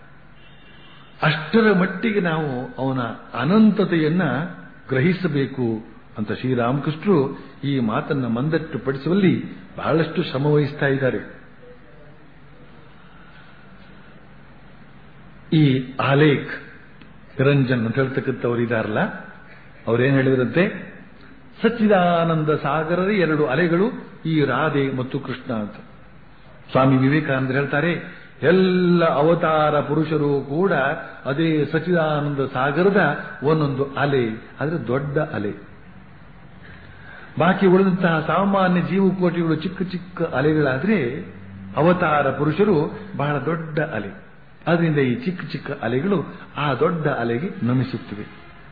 ಅಷ್ಟರ ಮಟ್ಟಿಗೆ ನಾವು ಅವನ ಅನಂತತೆಯನ್ನ ಗ್ರಹಿಸಬೇಕು ಅಂತ ಶ್ರೀರಾಮಕೃಷ್ಣರು ಈ ಮಾತನ್ನ ಮಂದಟ್ಟು ಪಡಿಸುವಲ್ಲಿ ಬಹಳಷ್ಟು ಶ್ರಮ ವಹಿಸ್ತಾ ಇದ್ದಾರೆ ಈ ಆಲೇಖ್ ನಿರಂಜನ್ ಅಂತ ಹೇಳ್ತಕ್ಕಂಥವ್ರು ಇದಾರಲ್ಲ ಅವ್ರೇನ್ ಹೇಳಿದ್ರಂತೆ ಸಚ್ಚಿದಾನಂದ ಸಾಗರದ ಎರಡು ಅಲೆಗಳು ಈ ರಾಧೆ ಮತ್ತು ಕೃಷ್ಣ ಅಂತ ಸ್ವಾಮಿ ವಿವೇಕಾನಂದ ಹೇಳ್ತಾರೆ ಎಲ್ಲ ಅವತಾರ ಪುರುಷರು ಕೂಡ ಅದೇ ಸಚಿದಾನಂದ ಸಾಗರದ ಒಂದೊಂದು ಅಲೆ ಆದರೆ ದೊಡ್ಡ ಅಲೆ ಬಾಕಿ ಉಳಿದಂತಹ ಸಾಮಾನ್ಯ ಜೀವಕೋಟಿಗಳು ಚಿಕ್ಕ ಚಿಕ್ಕ ಅಲೆಗಳಾದ್ರೆ ಅವತಾರ ಪುರುಷರು ಬಹಳ ದೊಡ್ಡ ಅಲೆ ಅದರಿಂದ ಈ ಚಿಕ್ಕ ಚಿಕ್ಕ ಅಲೆಗಳು ಆ ದೊಡ್ಡ ಅಲೆಗೆ ನಮಿಸುತ್ತವೆ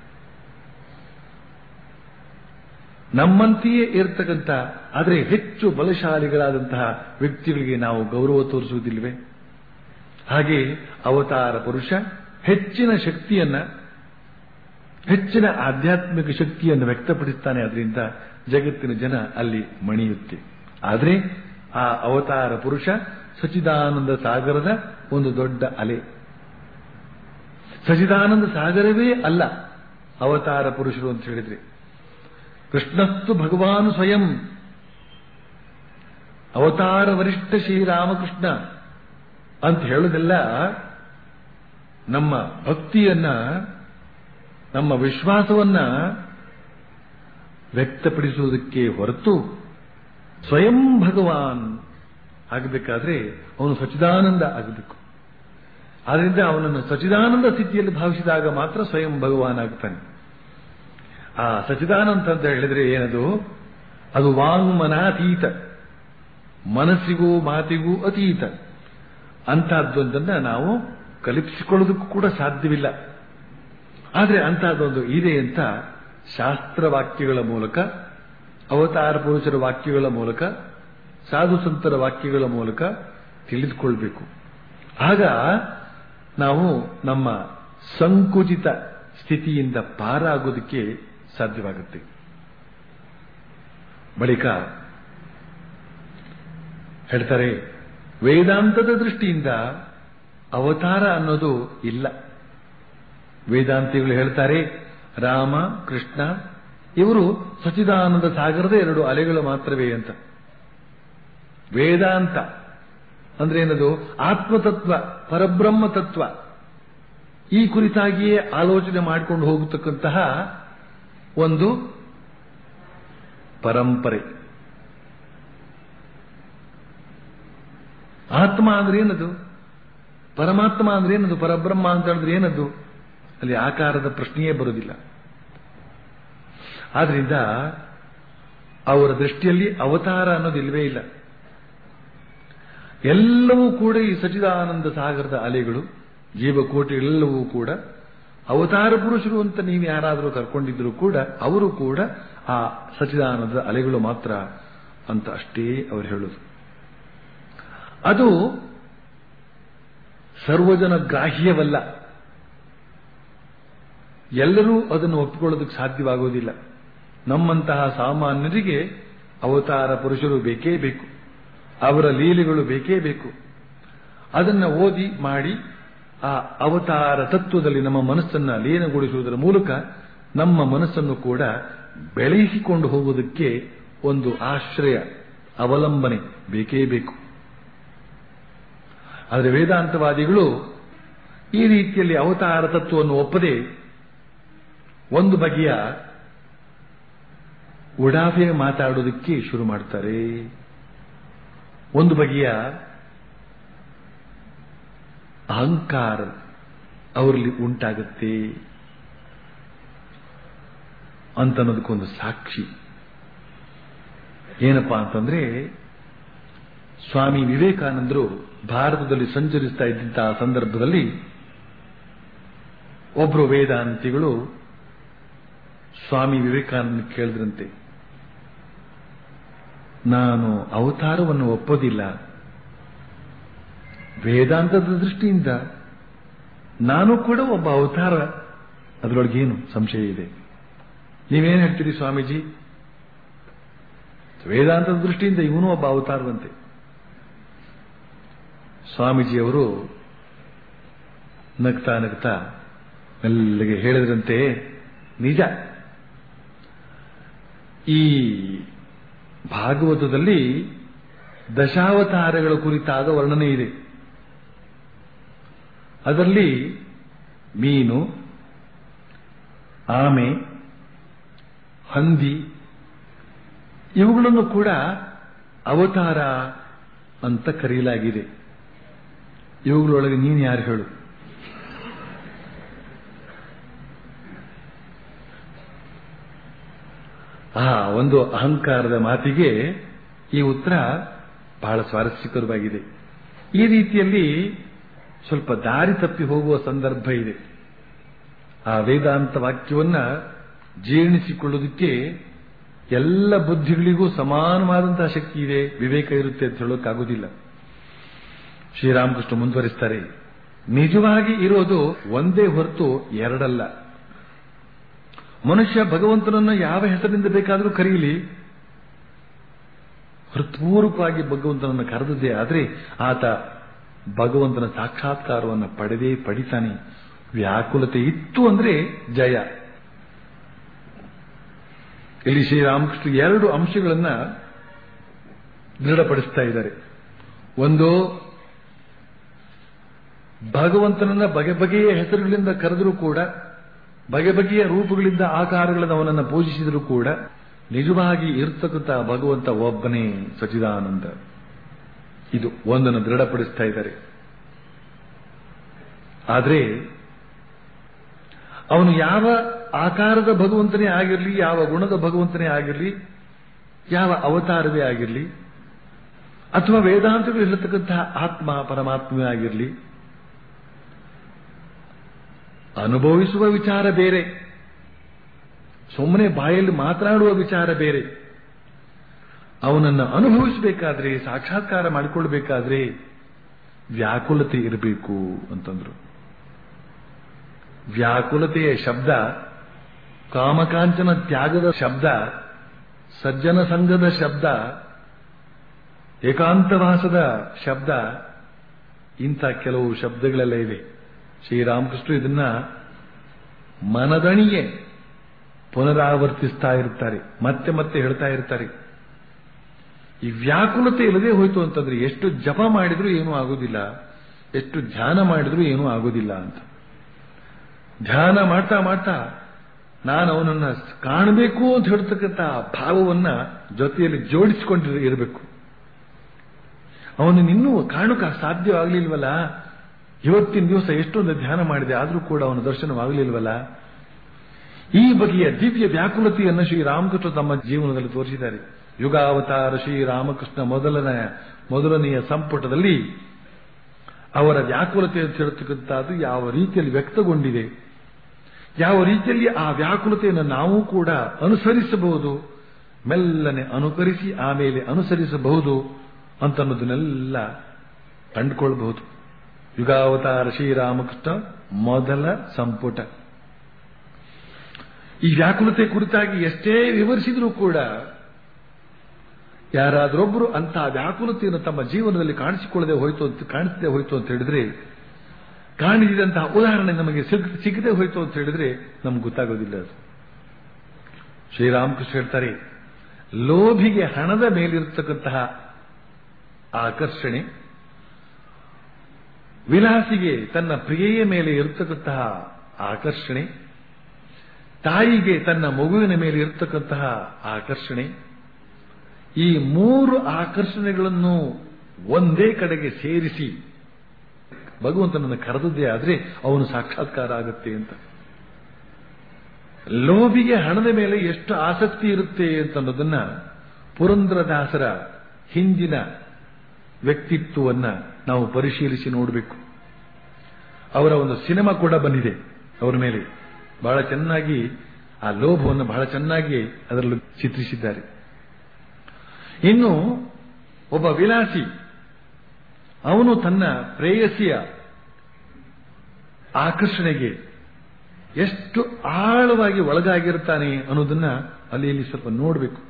ನಮ್ಮಂತೆಯೇ ಇರತಕ್ಕಂಥ ಆದರೆ ಹೆಚ್ಚು ಬಲಶಾಲಿಗಳಾದಂತಹ ವ್ಯಕ್ತಿಗಳಿಗೆ ನಾವು ಗೌರವ ತೋರಿಸುವುದಿಲ್ವೇ ಹಾಗೆ ಅವತಾರ ಪುರುಷ ಹೆಚ್ಚಿನ ಶಕ್ತಿಯನ್ನ ಹೆಚ್ಚಿನ ಆಧ್ಯಾತ್ಮಿಕ ಶಕ್ತಿಯನ್ನು ವ್ಯಕ್ತಪಡಿಸ್ತಾನೆ ಅದರಿಂದ ಜಗತ್ತಿನ ಜನ ಅಲ್ಲಿ ಮಣಿಯುತ್ತೆ ಆದರೆ ಆ ಅವತಾರ ಪುರುಷ ಸಚಿದಾನಂದ ಸಾಗರದ ಒಂದು ದೊಡ್ಡ ಅಲೆ ಸಚಿದಾನಂದ ಸಾಗರವೇ ಅಲ್ಲ ಅವತಾರ ಪುರುಷರು ಅಂತ ಹೇಳಿದ್ರೆ ಕೃಷ್ಣಸ್ತು ಭಗವಾನ್ ಸ್ವಯಂ ಅವತಾರ ವರಿಷ್ಠ ಶ್ರೀರಾಮಕೃಷ್ಣ ಅಂತ ಹೇಳೋದೆಲ್ಲ ನಮ್ಮ ಭಕ್ತಿಯನ್ನ ನಮ್ಮ ವಿಶ್ವಾಸವನ್ನ ವ್ಯಕ್ತಪಡಿಸುವುದಕ್ಕೆ ಹೊರತು ಸ್ವಯಂ ಭಗವಾನ್ ಆಗಬೇಕಾದ್ರೆ ಅವನು ಸಚಿದಾನಂದ ಆಗಬೇಕು ಆದ್ರಿಂದ ಅವನನ್ನು ಸಚಿದಾನಂದ ಸ್ಥಿತಿಯಲ್ಲಿ ಭಾವಿಸಿದಾಗ ಮಾತ್ರ ಸ್ವಯಂ ಭಗವಾನ್ ಆಗ್ತಾನೆ ಆ ಸಚಿದಾನಂದ ಅಂತ ಹೇಳಿದ್ರೆ ಏನದು ಅದು ವಾಂಗ್ಮನಾತೀತ ಮನಸ್ಸಿಗೂ ಮಾತಿಗೂ ಅತೀತ ಅಂತಹದ್ದೊಂದನ್ನ ನಾವು ಕಲ್ಪಿಸಿಕೊಳ್ಳೋದಕ್ಕೂ ಕೂಡ ಸಾಧ್ಯವಿಲ್ಲ ಆದರೆ ಅಂತಹದ್ದೊಂದು ಇದೆ ಅಂತ ಶಾಸ್ತ್ರವಾಕ್ಯಗಳ ಮೂಲಕ ಅವತಾರ ಪುರುಷರ ವಾಕ್ಯಗಳ ಮೂಲಕ ಸಾಧು ಸಂತರ ವಾಕ್ಯಗಳ ಮೂಲಕ ತಿಳಿದುಕೊಳ್ಬೇಕು ಆಗ ನಾವು ನಮ್ಮ ಸಂಕುಚಿತ ಸ್ಥಿತಿಯಿಂದ ಪಾರಾಗೋದಕ್ಕೆ ಸಾಧ್ಯವಾಗುತ್ತೆ ಬಳಿಕ ಹೇಳ್ತಾರೆ ವೇದಾಂತದ ದೃಷ್ಟಿಯಿಂದ ಅವತಾರ ಅನ್ನೋದು ಇಲ್ಲ ವೇದಾಂತಿಗಳು ಹೇಳ್ತಾರೆ ರಾಮ ಕೃಷ್ಣ ಇವರು ಸಚಿದಾನಂದ ಸಾಗರದ ಎರಡು ಅಲೆಗಳು ಮಾತ್ರವೇ ಅಂತ ವೇದಾಂತ ಅಂದ್ರೆ ಏನದು ಆತ್ಮತತ್ವ ಪರಬ್ರಹ್ಮ ತತ್ವ ಈ ಕುರಿತಾಗಿಯೇ ಆಲೋಚನೆ ಮಾಡಿಕೊಂಡು ಹೋಗತಕ್ಕಂತಹ ಒಂದು ಪರಂಪರೆ ಆತ್ಮ ಅಂದ್ರೆ ಏನದು ಪರಮಾತ್ಮ ಅಂದ್ರೆ ಏನದು ಪರಬ್ರಹ್ಮ ಅಂತ ಹೇಳಿದ್ರೆ ಏನದು ಅಲ್ಲಿ ಆಕಾರದ ಪ್ರಶ್ನೆಯೇ ಬರುವುದಿಲ್ಲ ಆದ್ರಿಂದ ಅವರ ದೃಷ್ಟಿಯಲ್ಲಿ ಅವತಾರ ಅನ್ನೋದು ಇಲ್ವೇ ಇಲ್ಲ ಎಲ್ಲವೂ ಕೂಡ ಈ ಸಚಿದಾನಂದ ಸಾಗರದ ಅಲೆಗಳು ಜೀವಕೋಟಿಗಳೆಲ್ಲವೂ ಕೂಡ ಅವತಾರ ಪುರುಷರು ಅಂತ ನೀವು ಯಾರಾದರೂ ಕರ್ಕೊಂಡಿದ್ರು ಕೂಡ ಅವರು ಕೂಡ ಆ ಸಚಿದಾನಂದ ಅಲೆಗಳು ಮಾತ್ರ ಅಂತ ಅಷ್ಟೇ ಅವರು ಹೇಳೋದು ಅದು ಸರ್ವಜನ ಗ್ರಾಹ್ಯವಲ್ಲ ಎಲ್ಲರೂ ಅದನ್ನು ಒಪ್ಪಿಕೊಳ್ಳೋದಕ್ಕೆ ಸಾಧ್ಯವಾಗುವುದಿಲ್ಲ ನಮ್ಮಂತಹ ಸಾಮಾನ್ಯರಿಗೆ ಅವತಾರ ಪುರುಷರು ಬೇಕೇ ಬೇಕು ಅವರ ಲೀಲೆಗಳು ಬೇಕೇ ಬೇಕು ಅದನ್ನು ಓದಿ ಮಾಡಿ ಆ ಅವತಾರ ತತ್ವದಲ್ಲಿ ನಮ್ಮ ಮನಸ್ಸನ್ನ ಲೀನಗೊಳಿಸುವುದರ ಮೂಲಕ ನಮ್ಮ ಮನಸ್ಸನ್ನು ಕೂಡ ಬೆಳೆಸಿಕೊಂಡು ಹೋಗುವುದಕ್ಕೆ ಒಂದು ಆಶ್ರಯ ಅವಲಂಬನೆ ಬೇಕೇ ಬೇಕು ಆದರೆ ವೇದಾಂತವಾದಿಗಳು ಈ ರೀತಿಯಲ್ಲಿ ಅವತಾರ ತತ್ವವನ್ನು ಒಪ್ಪದೆ ಒಂದು ಬಗೆಯ ಉಡಾಫೆ ಮಾತಾಡೋದಕ್ಕೆ ಶುರು ಮಾಡ್ತಾರೆ ಒಂದು ಬಗೆಯ ಅಹಂಕಾರ ಅವರಲ್ಲಿ ಉಂಟಾಗುತ್ತೆ ಅಂತನ್ನೋದಕ್ಕೊಂದು ಸಾಕ್ಷಿ ಏನಪ್ಪಾ ಅಂತಂದ್ರೆ ಸ್ವಾಮಿ ವಿವೇಕಾನಂದರು ಭಾರತದಲ್ಲಿ ಸಂಚರಿಸ್ತಾ ಇದ್ದಂತಹ ಸಂದರ್ಭದಲ್ಲಿ ಒಬ್ಬರು ವೇದಾಂತಿಗಳು ಸ್ವಾಮಿ ವಿವೇಕಾನಂದ ಕೇಳಿದ್ರಂತೆ ನಾನು ಅವತಾರವನ್ನು ಒಪ್ಪೋದಿಲ್ಲ ವೇದಾಂತದ ದೃಷ್ಟಿಯಿಂದ ನಾನು ಕೂಡ ಒಬ್ಬ ಅವತಾರ ಅದರೊಳಗೇನು ಸಂಶಯ ಇದೆ ನೀವೇನು ಹೇಳ್ತೀರಿ ಸ್ವಾಮೀಜಿ ವೇದಾಂತದ ದೃಷ್ಟಿಯಿಂದ ಇವನು ಒಬ್ಬ ಅವತಾರದಂತೆ ಸ್ವಾಮೀಜಿಯವರು ನಗ್ತಾ ನಗ್ತಾ ಮೆಲ್ಲಗೆ ಹೇಳಿದ್ರಂತೆ ನಿಜ ಈ ಭಾಗವತದಲ್ಲಿ ದಶಾವತಾರಗಳ ಕುರಿತಾದ ವರ್ಣನೆ ಇದೆ ಅದರಲ್ಲಿ ಮೀನು ಆಮೆ ಹಂದಿ ಇವುಗಳನ್ನು ಕೂಡ ಅವತಾರ ಅಂತ ಕರೆಯಲಾಗಿದೆ ಇವುಗಳೊಳಗೆ ನೀನು ಯಾರು ಹೇಳು ಆ ಒಂದು ಅಹಂಕಾರದ ಮಾತಿಗೆ ಈ ಉತ್ತರ ಬಹಳ ಸ್ವಾರಸ್ಯಕರವಾಗಿದೆ ಈ ರೀತಿಯಲ್ಲಿ ಸ್ವಲ್ಪ ದಾರಿ ತಪ್ಪಿ ಹೋಗುವ ಸಂದರ್ಭ ಇದೆ ಆ ವೇದಾಂತ ವಾಕ್ಯವನ್ನ ಜೀರ್ಣಿಸಿಕೊಳ್ಳುವುದಕ್ಕೆ ಎಲ್ಲ ಬುದ್ಧಿಗಳಿಗೂ ಸಮಾನವಾದಂತಹ ಶಕ್ತಿ ಇದೆ ವಿವೇಕ ಇರುತ್ತೆ ಅಂತ ಹೇಳೋಕ್ಕಾಗುವುದಿಲ್ಲ ಶ್ರೀರಾಮಕೃಷ್ಣ ಮುಂದುವರಿಸ್ತಾರೆ ನಿಜವಾಗಿ ಇರೋದು ಒಂದೇ ಹೊರತು ಎರಡಲ್ಲ ಮನುಷ್ಯ ಭಗವಂತನನ್ನ ಯಾವ ಹೆಸರಿನಿಂದ ಬೇಕಾದರೂ ಕರೆಯಲಿ ಹೃತ್ಪೂರ್ವಕವಾಗಿ ಭಗವಂತನನ್ನು ಕರೆದದ್ದೇ ಆದರೆ ಆತ ಭಗವಂತನ ಸಾಕ್ಷಾತ್ಕಾರವನ್ನು ಪಡೆದೇ ಪಡಿತಾನೆ ವ್ಯಾಕುಲತೆ ಇತ್ತು ಅಂದ್ರೆ ಜಯ ಇಲ್ಲಿ ಶ್ರೀರಾಮಕೃಷ್ಣ ಎರಡು ಅಂಶಗಳನ್ನ ದೃಢಪಡಿಸ್ತಾ ಇದ್ದಾರೆ ಒಂದು ಭಗವಂತನನ್ನ ಬಗೆ ಬಗೆಯ ಹೆಸರುಗಳಿಂದ ಕರೆದರೂ ಕೂಡ ಬಗೆ ಬಗೆಯ ರೂಪಗಳಿಂದ ಆಕಾರಗಳನ್ನು ಅವನನ್ನು ಪೂಜಿಸಿದರೂ ಕೂಡ ನಿಜವಾಗಿ ಇರ್ತಕ್ಕಂಥ ಭಗವಂತ ಒಬ್ಬನೇ ಸಚಿದಾನಂದ ಇದು ಒಂದನ್ನು ದೃಢಪಡಿಸ್ತಾ ಇದ್ದಾರೆ ಆದರೆ ಅವನು ಯಾವ ಆಕಾರದ ಭಗವಂತನೇ ಆಗಿರಲಿ ಯಾವ ಗುಣದ ಭಗವಂತನೇ ಆಗಿರಲಿ ಯಾವ ಅವತಾರವೇ ಆಗಿರಲಿ ಅಥವಾ ವೇದಾಂತಗಳು ಹೇಳತಕ್ಕಂತಹ ಆತ್ಮ ಪರಮಾತ್ಮವೇ ಆಗಿರಲಿ ಅನುಭವಿಸುವ ವಿಚಾರ ಬೇರೆ ಸುಮ್ಮನೆ ಬಾಯಲ್ಲಿ ಮಾತನಾಡುವ ವಿಚಾರ ಬೇರೆ ಅವನನ್ನು ಅನುಭವಿಸಬೇಕಾದ್ರೆ ಸಾಕ್ಷಾತ್ಕಾರ ಮಾಡಿಕೊಳ್ಬೇಕಾದ್ರೆ ವ್ಯಾಕುಲತೆ ಇರಬೇಕು ಅಂತಂದ್ರು ವ್ಯಾಕುಲತೆಯ ಶಬ್ದ ಕಾಮಕಾಂಚನ ತ್ಯಾಗದ ಶಬ್ದ ಸಜ್ಜನ ಸಂಘದ ಶಬ್ದ ಏಕಾಂತವಾಸದ ಶಬ್ದ ಇಂಥ ಕೆಲವು ಶಬ್ದಗಳೆಲ್ಲ ಇವೆ ಶ್ರೀರಾಮಕೃಷ್ಣ ಇದನ್ನ ಮನದಣಿಯೇ ಪುನರಾವರ್ತಿಸ್ತಾ ಇರ್ತಾರೆ ಮತ್ತೆ ಮತ್ತೆ ಹೇಳ್ತಾ ಇರ್ತಾರೆ ಈ ವ್ಯಾಕುಲತೆ ಇಲ್ಲದೆ ಹೋಯ್ತು ಅಂತಂದ್ರೆ ಎಷ್ಟು ಜಪ ಮಾಡಿದ್ರೂ ಏನೂ ಆಗೋದಿಲ್ಲ ಎಷ್ಟು ಧ್ಯಾನ ಮಾಡಿದ್ರೂ ಏನೂ ಆಗೋದಿಲ್ಲ ಅಂತ ಧ್ಯಾನ ಮಾಡ್ತಾ ಮಾಡ್ತಾ ನಾನು ಅವನನ್ನ ಕಾಣಬೇಕು ಅಂತ ಹೇಳ್ತಕ್ಕಂಥ ಭಾವವನ್ನ ಜೊತೆಯಲ್ಲಿ ಜೋಡಿಸಿಕೊಂಡು ಇರಬೇಕು ಅವನನ್ನಿನ್ನೂ ಕಾಣುಕ ಸಾಧ್ಯವಾಗಲಿಲ್ವಲ್ಲ ಇವತ್ತಿನ ದಿವಸ ಎಷ್ಟೊಂದು ಧ್ಯಾನ ಮಾಡಿದೆ ಆದರೂ ಕೂಡ ಅವನ ದರ್ಶನವಾಗಲಿಲ್ವಲ್ಲ ಈ ಬಗೆಯ ದಿವ್ಯ ವ್ಯಾಕುಲತೆಯನ್ನು ಶ್ರೀರಾಮಕೃಷ್ಣ ತಮ್ಮ ಜೀವನದಲ್ಲಿ ತೋರಿಸಿದ್ದಾರೆ ಯುಗಾವತಾರ ಶ್ರೀರಾಮಕೃಷ್ಣ ಮೊದಲನೆಯ ಮೊದಲನೆಯ ಸಂಪುಟದಲ್ಲಿ ಅವರ ವ್ಯಾಕುಲತೆ ಅಂತ ಹೇಳ್ತಕ್ಕಂಥದ್ದು ಯಾವ ರೀತಿಯಲ್ಲಿ ವ್ಯಕ್ತಗೊಂಡಿದೆ ಯಾವ ರೀತಿಯಲ್ಲಿ ಆ ವ್ಯಾಕುಲತೆಯನ್ನು ನಾವು ಕೂಡ ಅನುಸರಿಸಬಹುದು ಮೆಲ್ಲನೆ ಅನುಕರಿಸಿ ಆಮೇಲೆ ಅನುಸರಿಸಬಹುದು ಅಂತನ್ನೋದನ್ನೆಲ್ಲ ಕಂಡುಕೊಳ್ಬಹುದು ಯುಗಾವತಾರ ಶ್ರೀರಾಮಕೃಷ್ಣ ಮೊದಲ ಸಂಪುಟ ಈ ವ್ಯಾಕುಲತೆ ಕುರಿತಾಗಿ ಎಷ್ಟೇ ವಿವರಿಸಿದರೂ ಕೂಡ ಯಾರಾದ್ರೊಬ್ಬರು ಅಂತ ವ್ಯಾಕುಲತೆಯನ್ನು ತಮ್ಮ ಜೀವನದಲ್ಲಿ ಕಾಣಿಸಿಕೊಳ್ಳದೆ ಹೋಯ್ತು ಅಂತ ಕಾಣಿಸದೆ ಹೋಯ್ತು ಅಂತ ಹೇಳಿದ್ರೆ ಕಾಣಿಸಿದಂತಹ ಉದಾಹರಣೆ ನಮಗೆ ಸಿಗ್- ಸಿಗದೆ ಹೋಯ್ತು ಅಂತ ಹೇಳಿದ್ರೆ ನಮ್ಗೆ ಗೊತ್ತಾಗೋದಿಲ್ಲ ಅದು ಶ್ರೀರಾಮಕೃಷ್ಣ ಹೇಳ್ತಾರೆ ಲೋಭಿಗೆ ಹಣದ ಮೇಲಿರತಕ್ಕಂತಹ ಆಕರ್ಷಣೆ ವಿಲಾಸಿಗೆ ತನ್ನ ಪ್ರಿಯೆಯ ಮೇಲೆ ಇರತಕ್ಕಂತಹ ಆಕರ್ಷಣೆ ತಾಯಿಗೆ ತನ್ನ ಮಗುವಿನ ಮೇಲೆ ಇರತಕ್ಕಂತಹ ಆಕರ್ಷಣೆ ಈ ಮೂರು ಆಕರ್ಷಣೆಗಳನ್ನು ಒಂದೇ ಕಡೆಗೆ ಸೇರಿಸಿ ಭಗವಂತನನ್ನು ಕರೆದದ್ದೇ ಆದ್ರೆ ಅವನು ಸಾಕ್ಷಾತ್ಕಾರ ಆಗುತ್ತೆ ಅಂತ ಲೋಭಿಗೆ ಹಣದ ಮೇಲೆ ಎಷ್ಟು ಆಸಕ್ತಿ ಇರುತ್ತೆ ಅಂತ ಅನ್ನೋದನ್ನ ಪುರಂದ್ರದಾಸರ ಹಿಂದಿನ ವ್ಯಕ್ತಿತ್ವವನ್ನ ನಾವು ಪರಿಶೀಲಿಸಿ ನೋಡಬೇಕು ಅವರ ಒಂದು ಸಿನಿಮಾ ಕೂಡ ಬಂದಿದೆ ಅವರ ಮೇಲೆ ಬಹಳ ಚೆನ್ನಾಗಿ ಆ ಲೋಭವನ್ನು ಬಹಳ ಚೆನ್ನಾಗಿ ಅದರಲ್ಲಿ ಚಿತ್ರಿಸಿದ್ದಾರೆ ಇನ್ನು ಒಬ್ಬ ವಿಲಾಸಿ ಅವನು ತನ್ನ ಪ್ರೇಯಸಿಯ ಆಕರ್ಷಣೆಗೆ ಎಷ್ಟು ಆಳವಾಗಿ ಒಳಗಾಗಿರ್ತಾನೆ ಅನ್ನೋದನ್ನ ಅಲ್ಲಿ ಇಲ್ಲಿ ಸ್ವಲ್ಪ ನೋಡಬೇಕು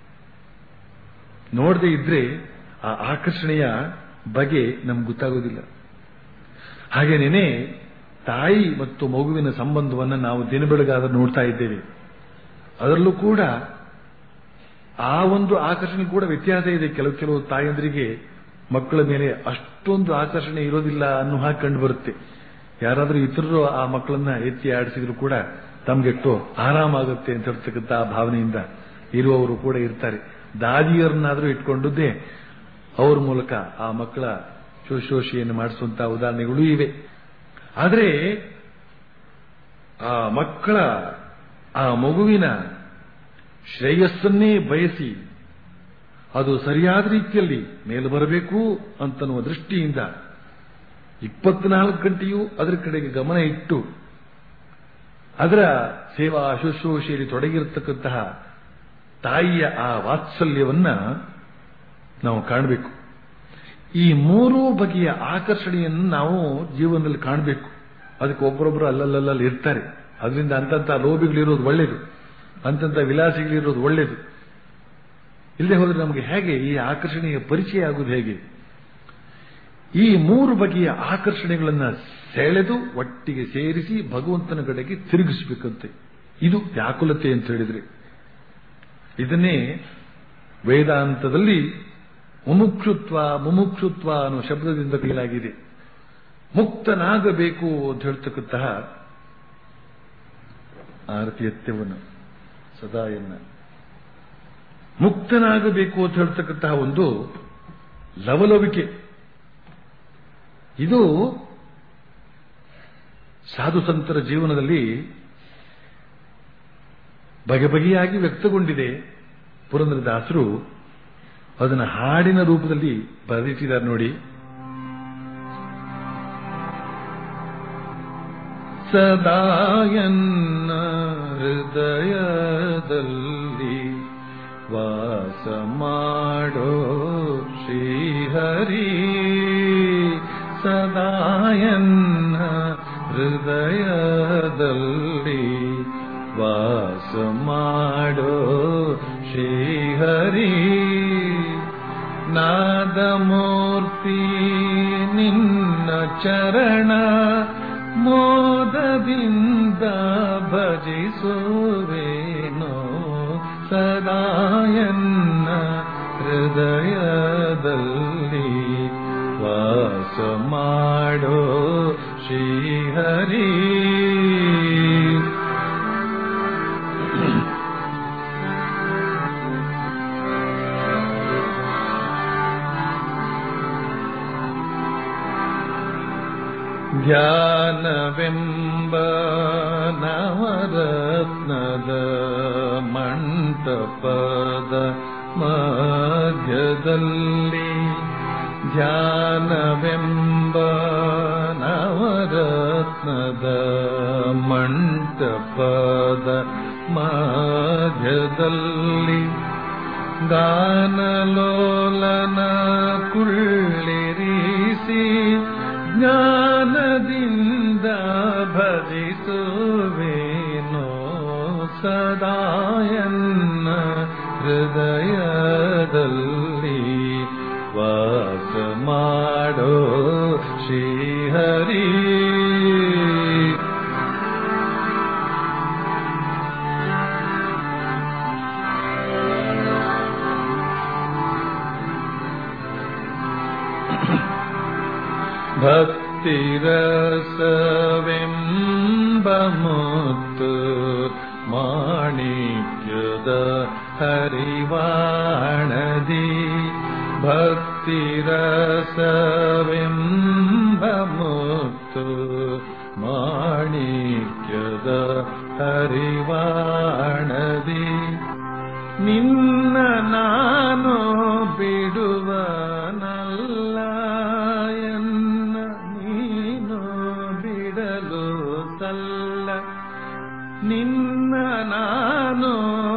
ನೋಡದೆ ಇದ್ರೆ ಆ ಆಕರ್ಷಣೆಯ ಬಗೆ ನಮ್ಗೆ ಗೊತ್ತಾಗೋದಿಲ್ಲ ಹಾಗೇನೇನೆ ತಾಯಿ ಮತ್ತು ಮಗುವಿನ ಸಂಬಂಧವನ್ನು ನಾವು ದಿನ ಬೆಳಗಾದ ನೋಡ್ತಾ ಇದ್ದೇವೆ ಅದರಲ್ಲೂ ಕೂಡ ಆ ಒಂದು ಆಕರ್ಷಣೆ ಕೂಡ ವ್ಯತ್ಯಾಸ ಇದೆ ಕೆಲವು ಕೆಲವು ತಾಯಂದ್ರಿಗೆ ಮಕ್ಕಳ ಮೇಲೆ ಅಷ್ಟೊಂದು ಆಕರ್ಷಣೆ ಇರೋದಿಲ್ಲ ಅನ್ನೋ ಹಾಗೆ ಕಂಡು ಬರುತ್ತೆ ಯಾರಾದರೂ ಇತರರು ಆ ಮಕ್ಕಳನ್ನ ಎತ್ತಿ ಆಡಿಸಿದ್ರು ಕೂಡ ತಮ್ಗೆಟ್ಟು ಆರಾಮಾಗುತ್ತೆ ಅಂತ ಹೇಳ್ತಕ್ಕಂಥ ಆ ಭಾವನೆಯಿಂದ ಇರುವವರು ಕೂಡ ಇರ್ತಾರೆ ದಾದಿಯರನ್ನಾದರೂ ಇಟ್ಕೊಂಡದ್ದೇ ಅವ್ರ ಮೂಲಕ ಆ ಮಕ್ಕಳ ಶೋಷೋಷಿಯನ್ನು ಮಾಡಿಸುವಂತಹ ಉದಾಹರಣೆಗಳು ಇವೆ ಆದರೆ ಆ ಮಕ್ಕಳ ಆ ಮಗುವಿನ ಶ್ರೇಯಸ್ಸನ್ನೇ ಬಯಸಿ ಅದು ಸರಿಯಾದ ರೀತಿಯಲ್ಲಿ ಮೇಲೆ ಬರಬೇಕು ಅಂತನ್ನುವ ದೃಷ್ಟಿಯಿಂದ ಇಪ್ಪತ್ನಾಲ್ಕು ಗಂಟೆಯೂ ಅದರ ಕಡೆಗೆ ಗಮನ ಇಟ್ಟು ಅದರ ಸೇವಾ ಶುಶ್ರೂಷೆಯಲ್ಲಿ ತೊಡಗಿರತಕ್ಕಂತಹ ತಾಯಿಯ ಆ ವಾತ್ಸಲ್ಯವನ್ನ ನಾವು ಕಾಣಬೇಕು ಈ ಮೂರೂ ಬಗೆಯ ಆಕರ್ಷಣೆಯನ್ನು ನಾವು ಜೀವನದಲ್ಲಿ ಕಾಣಬೇಕು ಅದಕ್ಕೆ ಒಬ್ಬರೊಬ್ಬರು ಅಲ್ಲಲ್ಲಲ್ಲಿ ಇರ್ತಾರೆ ಅದರಿಂದ ಅಂತಂತ ಲೋಭಿಗಳಿರೋದು ಒಳ್ಳೇದು ಅಂತಂತ ವಿಲಾಸಿಗಳಿರೋದು ಒಳ್ಳೇದು ಇಲ್ಲದೆ ಹೋದ್ರೆ ನಮಗೆ ಹೇಗೆ ಈ ಆಕರ್ಷಣೆಯ ಪರಿಚಯ ಆಗುವುದು ಹೇಗೆ ಈ ಮೂರು ಬಗೆಯ ಆಕರ್ಷಣೆಗಳನ್ನ ಸೆಳೆದು ಒಟ್ಟಿಗೆ ಸೇರಿಸಿ ಭಗವಂತನ ಕಡೆಗೆ ತಿರುಗಿಸಬೇಕಂತೆ ಇದು ವ್ಯಾಕುಲತೆ ಅಂತ ಹೇಳಿದ್ರೆ ಇದನ್ನೇ ವೇದಾಂತದಲ್ಲಿ ಮುಮುಕ್ಷುತ್ವ ಮುಮುಕ್ಷುತ್ವ ಅನ್ನೋ ಶಬ್ದದಿಂದ ಕೈಲಾಗಿದೆ ಮುಕ್ತನಾಗಬೇಕು ಅಂತ ಹೇಳ್ತಕ್ಕಂತಹ ಆರತಿಯತ್ಯವನ್ನು ಸದಾಯನ್ನ ಮುಕ್ತನಾಗಬೇಕು ಅಂತ ಹೇಳ್ತಕ್ಕಂತಹ ಒಂದು ಲವಲವಿಕೆ ಇದು ಸಾಧು ಸಂತರ ಜೀವನದಲ್ಲಿ ಬಗೆ ಬಗೆಯಾಗಿ ವ್ಯಕ್ತಗೊಂಡಿದೆ ಪುರಂದ್ರದಾಸರು ಅದನ್ನು ಹಾಡಿನ ರೂಪದಲ್ಲಿ ಬರೆದಿಟ್ಟಿದ್ದಾರೆ ನೋಡಿ ಸದಾಯನ್ನ ಹೃದಯದಲ್ಲಿ ವಾಸ ಮಾಡೋ ಶ್ರೀಹರಿ ಸದಾಯನ್ನ ಹೃದಯದಲ್ಲಿ ವಾಸ ಮಾಡೋ ಶ್ರೀಹರಿ ನಾದಮೂರ್ತಿ ನಿನ್ನ ಚರಣ ಮೋದದಿಂದ ಭಜಿಸುವೇನೋ ಸದಾಯನ್ನ ಹೃದಯದಲ್ಲಿ ವಾಸ ಮಾಡೋ ಶ್ರೀಹರಿ ಧ್ಯಾನವೆಂಬ ನವರತ್ನದ ಮಂಟಪದ ಮಧ್ಯದಲ್ಲಿ ಧ್ಯಾನವೆಂಬ ನವರತ್ನದ ಮಂಟಪದ ಮಧ್ಯದಲ್ಲಿ ಗಾನಲೋಲನ ಕುಳ್ಳಿರಿಸಿ ಜ್ಞಾನದಿಂದ ಭಜಿಸುವೇನೋ ಸದಾಯನ್ನ ಹೃದಯದಲ್ಲಿ ವಾಸ ಮಾಡೋ ಶ್ರೀಹರಿ ಭಕ್ತಿರಸವೆಂಬ ಮುತ್ತು ಮಾಣಿಕ್ಯದ ಹರಿವಾಣದಿ ಭಕ್ತಿರಸವೆಂಬ ಮುತ್ತು ಮಾಣಿಕ್ಯದ ಹರಿವಾಣದಿ ನಿನ್ನ ನಾನು ಬಿಡುವನಲ್ಲ ಎನ್ನ ನೀನು ಬಿಡಲು ಸಲ್ಲ ನಿನ್ನ ನಾನು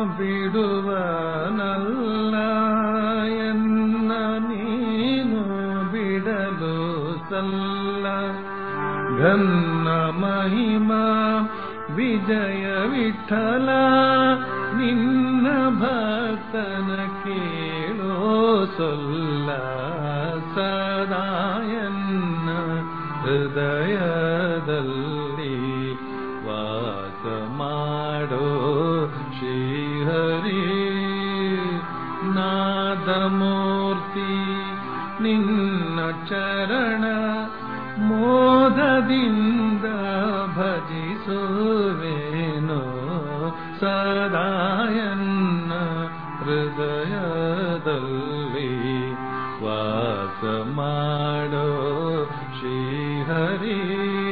ಬಿಡುವನಲ್ಲ ಎನ್ನ ನೀನು ಬಿಡಲು ಸಲ್ಲ ಘನ್ನ ಮಹಿಮಾ ವಿಜಯ ವಿಠಲ ನಿನ್ನ ಭಕ್ತನ ಕೇಳೋ ಸೊಲ್ಲ ಸದಾಯನ್ನ ಹೃದಯದಲ್ಲಿ ವಾಸ ಮಾಡೋ ಶ್ರೀಹರಿ ನಾದಮೂರ್ತಿ ನಿನ್ನ ಚರಣ ಮೋದದಿಂದ ಭಜಿಸುವೇನೋ ಸದಾಯನ್ನ ಹೃದಯದಲ್ಲಿ ವಾಸ ಮಾಡೋ ಶ್ರೀಹರಿ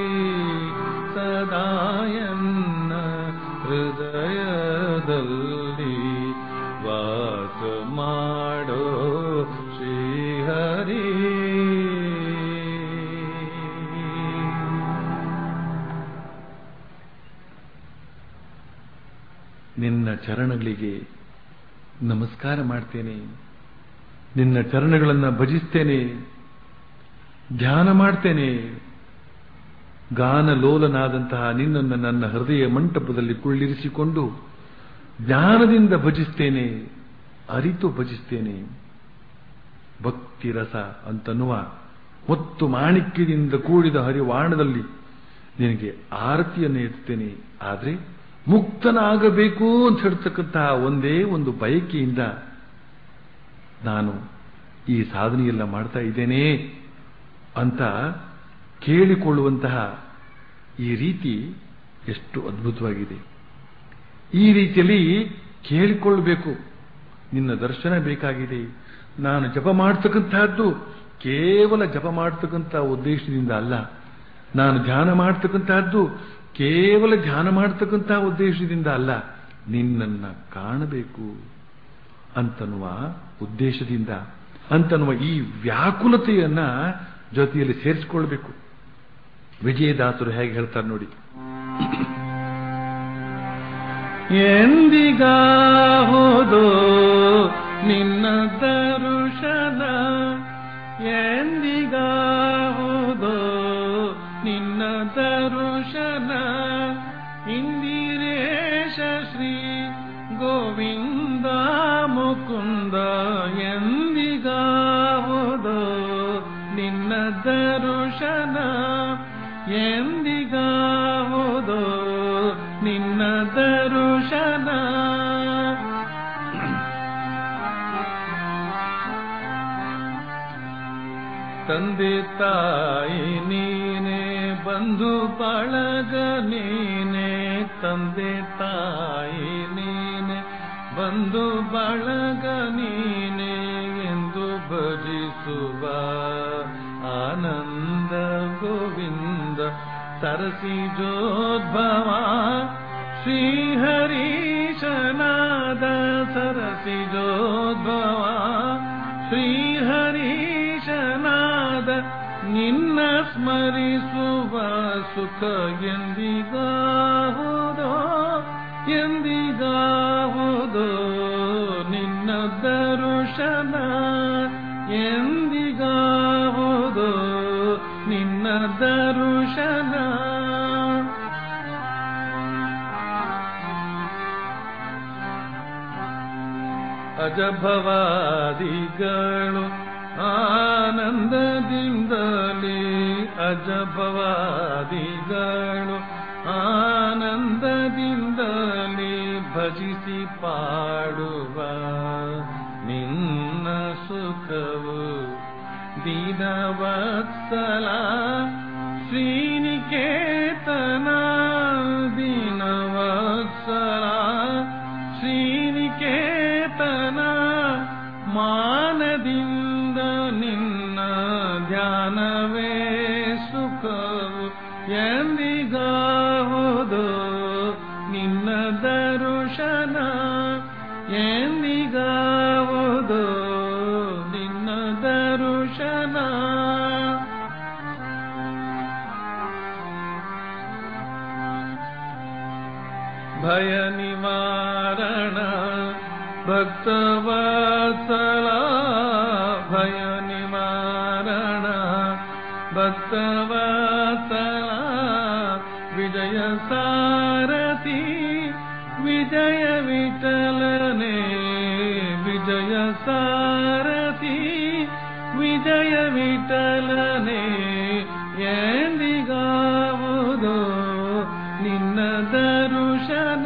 ಸದಾಯನ್ನ ಹೃದಯದಲ್ಲಿ ವಾಸ ಮಾಡೋ ಶ್ರೀಹರಿ ನಿನ್ನ ಚರಣಗಳಿಗೆ ನಮಸ್ಕಾರ ಮಾಡ್ತೇನೆ ನಿನ್ನ ಚರಣಗಳನ್ನು ಭಜಿಸ್ತೇನೆ ಧ್ಯಾನ ಮಾಡ್ತೇನೆ ಗಾನಲೋಲನಾದಂತಹ ನಿನ್ನನ್ನು ನನ್ನ ಹೃದಯ ಮಂಟಪದಲ್ಲಿ ಕುಳ್ಳಿರಿಸಿಕೊಂಡು ಜ್ಞಾನದಿಂದ ಭಜಿಸ್ತೇನೆ ಅರಿತು ಭಜಿಸ್ತೇನೆ ಭಕ್ತಿ ರಸ ಅಂತನ್ನುವ ಮತ್ತು ಮಾಣಿಕ್ಯದಿಂದ ಕೂಡಿದ ಹರಿವಾಣದಲ್ಲಿ ನಿನಗೆ ಆರತಿಯನ್ನು ಎತ್ತುತ್ತೇನೆ ಆದರೆ ಮುಕ್ತನಾಗಬೇಕು ಅಂತ ಹೇಳ್ತಕ್ಕಂತಹ ಒಂದೇ ಒಂದು ಬಯಕೆಯಿಂದ ನಾನು ಈ ಸಾಧನೆಯೆಲ್ಲ ಮಾಡ್ತಾ ಇದ್ದೇನೆ ಅಂತ ಕೇಳಿಕೊಳ್ಳುವಂತಹ ಈ ರೀತಿ ಎಷ್ಟು ಅದ್ಭುತವಾಗಿದೆ ಈ ರೀತಿಯಲ್ಲಿ ಕೇಳಿಕೊಳ್ಳಬೇಕು ನಿನ್ನ ದರ್ಶನ ಬೇಕಾಗಿದೆ ನಾನು ಜಪ ಮಾಡ್ತಕ್ಕಂತಹದ್ದು ಕೇವಲ ಜಪ ಮಾಡ್ತಕ್ಕಂಥ ಉದ್ದೇಶದಿಂದ ಅಲ್ಲ ನಾನು ಧ್ಯಾನ ಮಾಡ್ತಕ್ಕಂತಹದ್ದು ಕೇವಲ ಧ್ಯಾನ ಮಾಡ್ತಕ್ಕಂತಹ ಉದ್ದೇಶದಿಂದ ಅಲ್ಲ ನಿನ್ನನ್ನ ಕಾಣಬೇಕು ಅಂತನ್ನುವ ಉದ್ದೇಶದಿಂದ ಅಂತನ್ನುವ ಈ ವ್ಯಾಕುಲತೆಯನ್ನ ಜೊತೆಯಲ್ಲಿ ಸೇರಿಸಿಕೊಳ್ಬೇಕು ವಿಜಯದಾಸರು ಹೇಗೆ ಹೇಳ್ತಾರೆ ನೋಡಿ ಎಂದಿಗಾಹುದು ನಿನ್ನ ದರುಶನ ಎಂದಿಗಾಹುದು ನಿನ್ನ ದರುಶನ ಇಂದಿರೇಶ ಶ್ರೀ ಗೋವಿಂದ ಮುಕುಂದ ಎಂದಿಗಾವುದೋ ನಿನ್ನ ದರುಶನ ಎಂದಿಗಾವುದೋ ನಿನ್ನ ದರುಶನ ತಂದೆ ತಾಯಿ ನೀನೆ ಬಂಧು ಬಳಗ ನೀನೆ ತಂದೆ ತಾಯಿ ನೀನೆ ಬಂಧು ಬಳಗ ನೀನೆ ಎಂದು ಭಜಿಸುವ ಆನಂದ ಗೋವಿಂದ ಸರಸಿ ಜೋದ್ಭವ ಶ್ರೀಹರೀಶನಾದ ಸರಸಿ ಜೋದ್ಭವ ಶ್ರೀಹರೀಶನಾದ ನಿನ್ನ ಸ್ಮರಿಸುವ ಸುಖ ಎಂದಿಗಾಹುದೋ ಎಂದಿಗಾಹುದೋ ನಿನ್ನ ದರುಶನ ಎಂದಿಗಾಹುದೋ ನಿನ್ನ ದರುಶನ ಅಜಭವಾದಿಗಳು ಆನಂದದಿಂದಲೇ ಅಜಭವಾದಿಗಳು ಆನಂದದಿಂದಲೇ ಭಜಿಸಿ ಪಾಡುವ ನಿನ್ನ ಸುಖವು ದೀನವತ್ಸಲ ಶ್ರೀನಿಕೇತನ ದೀನವತ್ಸಲ ಶ್ರೀನಿಕೇತನ ಮಾನದಿಂದ ನಿನ್ನ ಧ್ಯಾನವೇ ಸುಖವು ಎಂದಿಗಾಹುದು ನಿನ್ನ ದರುಶನ ಎಂದಿಗಾಹುದು ನಿನ್ನ ದರುಶನ ಭಯ ನಿವಾರಣ ಭಕ್ತವತ್ಸಲ ಭಯ ನಿವಾರಣ ಭಕ್ತವತ್ಸಲ ವಿಜಯ ಸಾರಥಿ ವಿಜಯ ವಿಠಲನೆ ವಿಜಯ ಸಾರಥಿ ವಿಜಯ ವಿಠಲನೆ ಎಂದಿಗಾವುದೋ ನಿನ್ನ ದರುಶನ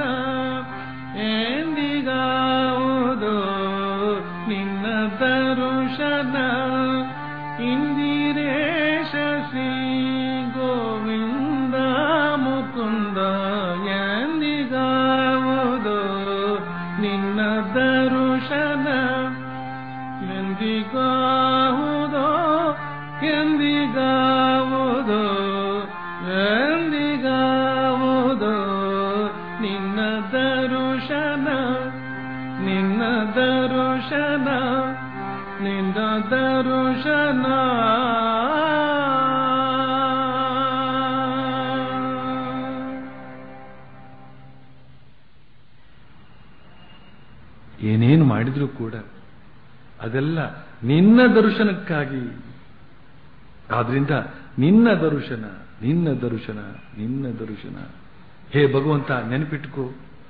ಎಂದಿಗಾವುದೋ ನಿನ್ನ ದರುಶನ ಇಂದಿರೇಶ ಶ್ರೀ ಗೋವಿಂದ ಮುಕುಂದ ಎಂದಿಗಾವುದೋ ನಿನ್ನ ದರುಶನ ಎಂದಿಗಾವುದೋ ಎಂದಿಗಾವುದೋ ಎಂದಿಗಾವುದೋ ನಿನ್ನ ದರುಶನ ನಿನ್ನ ದರುಶನ ನಿನ್ನ ದರುಶನ ಏನೇನು ಮಾಡಿದ್ರು ಕೂಡ ಅದೆಲ್ಲ ನಿನ್ನ ದರ್ಶನಕ್ಕಾಗಿ ಆದ್ರಿಂದ ನಿನ್ನ ದರ್ಶನ ನಿನ್ನ ದರ್ಶನ ನಿನ್ನ ದರ್ಶನ ಹೇ ಭಗವಂತ ನೆನಪಿಟ್ಟುಕೋ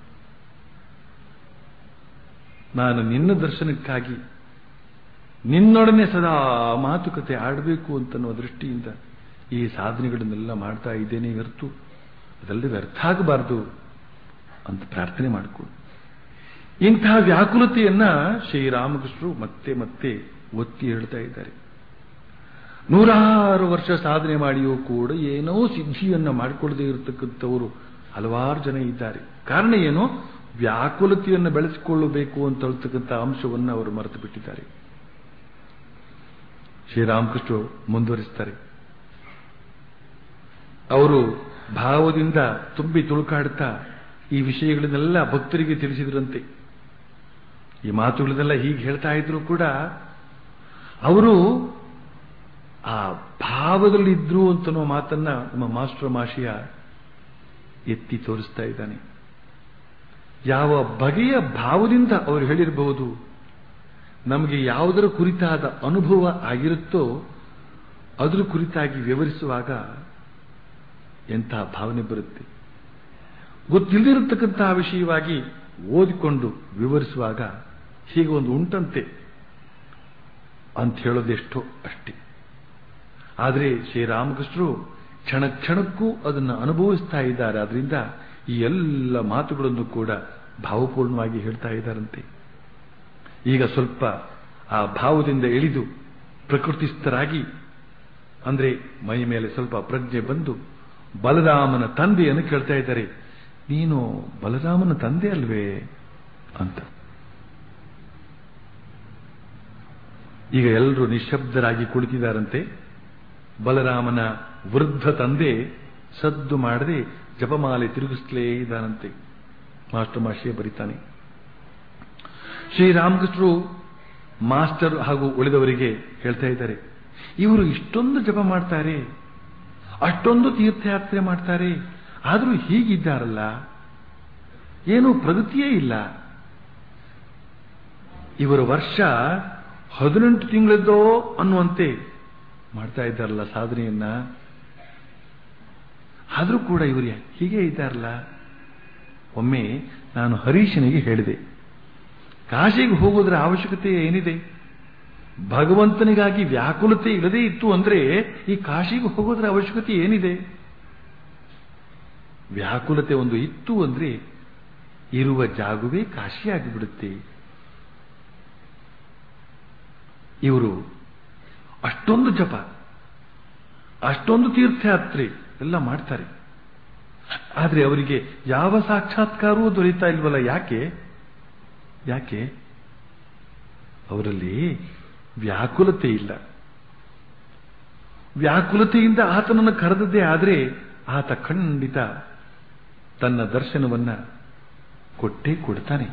ನಾನು ನಿನ್ನ ದರ್ಶನಕ್ಕಾಗಿ ನಿನ್ನೊಡನೆ ಸದಾ ಮಾತುಕತೆ ಆಡಬೇಕು ಅಂತನ್ನುವ ದೃಷ್ಟಿಯಿಂದ ಈ ಸಾಧನೆಗಳನ್ನೆಲ್ಲ ಮಾಡ್ತಾ ಇದ್ದೇನೆ ಹೊರತು ಅದೆಲ್ಲ ವ್ಯರ್ಥ ಆಗಬಾರದು ಅಂತ ಪ್ರಾರ್ಥನೆ ಮಾಡಿಕೊಡು ಇಂತಹ ವ್ಯಾಕುಲತೆಯನ್ನ ಶ್ರೀರಾಮಕೃಷ್ಣರು ಮತ್ತೆ ಮತ್ತೆ ಒತ್ತಿ ಹೇಳ್ತಾ ಇದ್ದಾರೆ ನೂರಾರು ವರ್ಷ ಸಾಧನೆ ಮಾಡಿಯೂ ಕೂಡ ಏನೋ ಸಿದ್ಧಿಯನ್ನ ಮಾಡಿಕೊಳ್ಳದೆ ಇರತಕ್ಕಂಥವರು ಹಲವಾರು ಜನ ಇದ್ದಾರೆ ಕಾರಣ ಏನು ವ್ಯಾಕುಲತೆಯನ್ನು ಬೆಳೆಸಿಕೊಳ್ಳಬೇಕು ಅಂತ ಹೇಳ್ತಕ್ಕಂಥ ಅಂಶವನ್ನು ಅವರು ಮರೆತು ಬಿಟ್ಟಿದ್ದಾರೆ ಶ್ರೀರಾಮಕೃಷ್ಣ ಮುಂದುವರಿಸ್ತಾರೆ ಅವರು ಭಾವದಿಂದ ತುಂಬಿ ತುಳುಕಾಡುತ್ತಾ ಈ ವಿಷಯಗಳನ್ನೆಲ್ಲ ಭಕ್ತರಿಗೆ ತಿಳಿಸಿದ್ರಂತೆ ಈ ಮಾತುಗಳನ್ನೆಲ್ಲ ಹೀಗೆ ಹೇಳ್ತಾ ಇದ್ರು ಕೂಡ ಅವರು ಆ ಭಾವದಲ್ಲಿದ್ರು ಅಂತನೋ ಮಾತನ್ನ ನಮ್ಮ ಮಾಸ್ಟರ್ ಮಾಷಿಯ ಎತ್ತಿ ತೋರಿಸ್ತಾ ಇದ್ದಾನೆ ಯಾವ ಬಗೆಯ ಭಾವದಿಂದ ಅವರು ಹೇಳಿರಬಹುದು ನಮಗೆ ಯಾವುದರ ಕುರಿತಾದ ಅನುಭವ ಆಗಿರುತ್ತೋ ಅದರ ಕುರಿತಾಗಿ ವಿವರಿಸುವಾಗ ಎಂತಹ ಭಾವನೆ ಬರುತ್ತೆ ಗೊತ್ತಿಲ್ಲದಿರತಕ್ಕಂತಹ ವಿಷಯವಾಗಿ ಓದಿಕೊಂಡು ವಿವರಿಸುವಾಗ ಹೀಗೆ ಒಂದು ಉಂಟಂತೆ ಅಂತ ಹೇಳೋದೆಷ್ಟೋ ಅಷ್ಟೇ ಆದರೆ ಶ್ರೀರಾಮಕೃಷ್ಣರು ಕ್ಷಣ ಕ್ಷಣಕ್ಕೂ ಅದನ್ನು ಅನುಭವಿಸ್ತಾ ಇದ್ದಾರೆ ಅದರಿಂದ ಈ ಎಲ್ಲ ಮಾತುಗಳನ್ನು ಕೂಡ ಭಾವಪೂರ್ಣವಾಗಿ ಹೇಳ್ತಾ ಇದ್ದಾರಂತೆ ಈಗ ಸ್ವಲ್ಪ ಆ ಭಾವದಿಂದ ಇಳಿದು ಪ್ರಕೃತಿಸ್ಥರಾಗಿ ಅಂದ್ರೆ ಮೈ ಮೇಲೆ ಸ್ವಲ್ಪ ಪ್ರಜ್ಞೆ ಬಂದು ಬಲರಾಮನ ತಂದೆಯನ್ನು ಕೇಳ್ತಾ ಇದ್ದಾರೆ ನೀನು ಬಲರಾಮನ ತಂದೆ ಅಲ್ವೇ ಅಂತ ಈಗ ಎಲ್ಲರೂ ನಿಶ್ಶಬ್ದರಾಗಿ ಕುಳಿತಿದ್ದಾರಂತೆ ಬಲರಾಮನ ವೃದ್ಧ ತಂದೆ ಸದ್ದು ಮಾಡದೆ ಜಪಮಾಲೆ ತಿರುಗಿಸ್ಲೇ ಇದ್ದಾನಂತೆ ಮಾಸ್ಟರ್ ಮಾಷಿಯೇ ಬರೀತಾನೆ ಶ್ರೀರಾಮಕೃಷ್ಣರು ಮಾಸ್ಟರ್ ಹಾಗೂ ಉಳಿದವರಿಗೆ ಹೇಳ್ತಾ ಇದ್ದಾರೆ ಇವರು ಇಷ್ಟೊಂದು ಜಪ ಮಾಡ್ತಾರೆ ಅಷ್ಟೊಂದು ತೀರ್ಥಯಾತ್ರೆ ಮಾಡ್ತಾರೆ ಆದರೂ ಹೀಗಿದ್ದಾರಲ್ಲ ಏನೂ ಪ್ರಗತಿಯೇ ಇಲ್ಲ ಇವರ ವರ್ಷ ಹದಿನೆಂಟು ತಿಂಗಳದ್ದೋ ಅನ್ನುವಂತೆ ಮಾಡ್ತಾ ಇದ್ದಾರಲ್ಲ ಸಾಧನೆಯನ್ನ ಆದರೂ ಕೂಡ ಇವರು ಹೀಗೆ ಇದ್ದಾರಲ್ಲ ಒಮ್ಮೆ ನಾನು ಹರೀಶನಿಗೆ ಹೇಳಿದೆ ಕಾಶಿಗೆ ಹೋಗೋದ್ರ ಅವಶ್ಯಕತೆ ಏನಿದೆ ಭಗವಂತನಿಗಾಗಿ ವ್ಯಾಕುಲತೆ ಇಲ್ಲದೇ ಇತ್ತು ಅಂದ್ರೆ ಈ ಕಾಶಿಗೆ ಹೋಗೋದ್ರ ಅವಶ್ಯಕತೆ ಏನಿದೆ ವ್ಯಾಕುಲತೆ ಒಂದು ಇತ್ತು ಅಂದ್ರೆ ಇರುವ ಜಾಗವೇ ಕಾಶಿಯಾಗಿಬಿಡುತ್ತೆ ಇವರು ಅಷ್ಟೊಂದು ಜಪ ಅಷ್ಟೊಂದು ತೀರ್ಥಯಾತ್ರೆ ಎಲ್ಲ ಮಾಡ್ತಾರೆ ಆದ್ರೆ ಅವರಿಗೆ ಯಾವ ಸಾಕ್ಷಾತ್ಕಾರವೂ ದೊರೀತಾ ಇಲ್ವಲ್ಲ ಯಾಕೆ ಯಾಕೆ ಅವರಲ್ಲಿ ವ್ಯಾಕುಲತೆ ಇಲ್ಲ ವ್ಯಾಕುಲತೆಯಿಂದ ಆತನನ್ನು ಕರೆದದ್ದೇ ಆದರೆ ಆತ ಖಂಡಿತ ತನ್ನ ದರ್ಶನವನ್ನ ಕೊಟ್ಟೇ ಕೊಡ್ತಾನೆ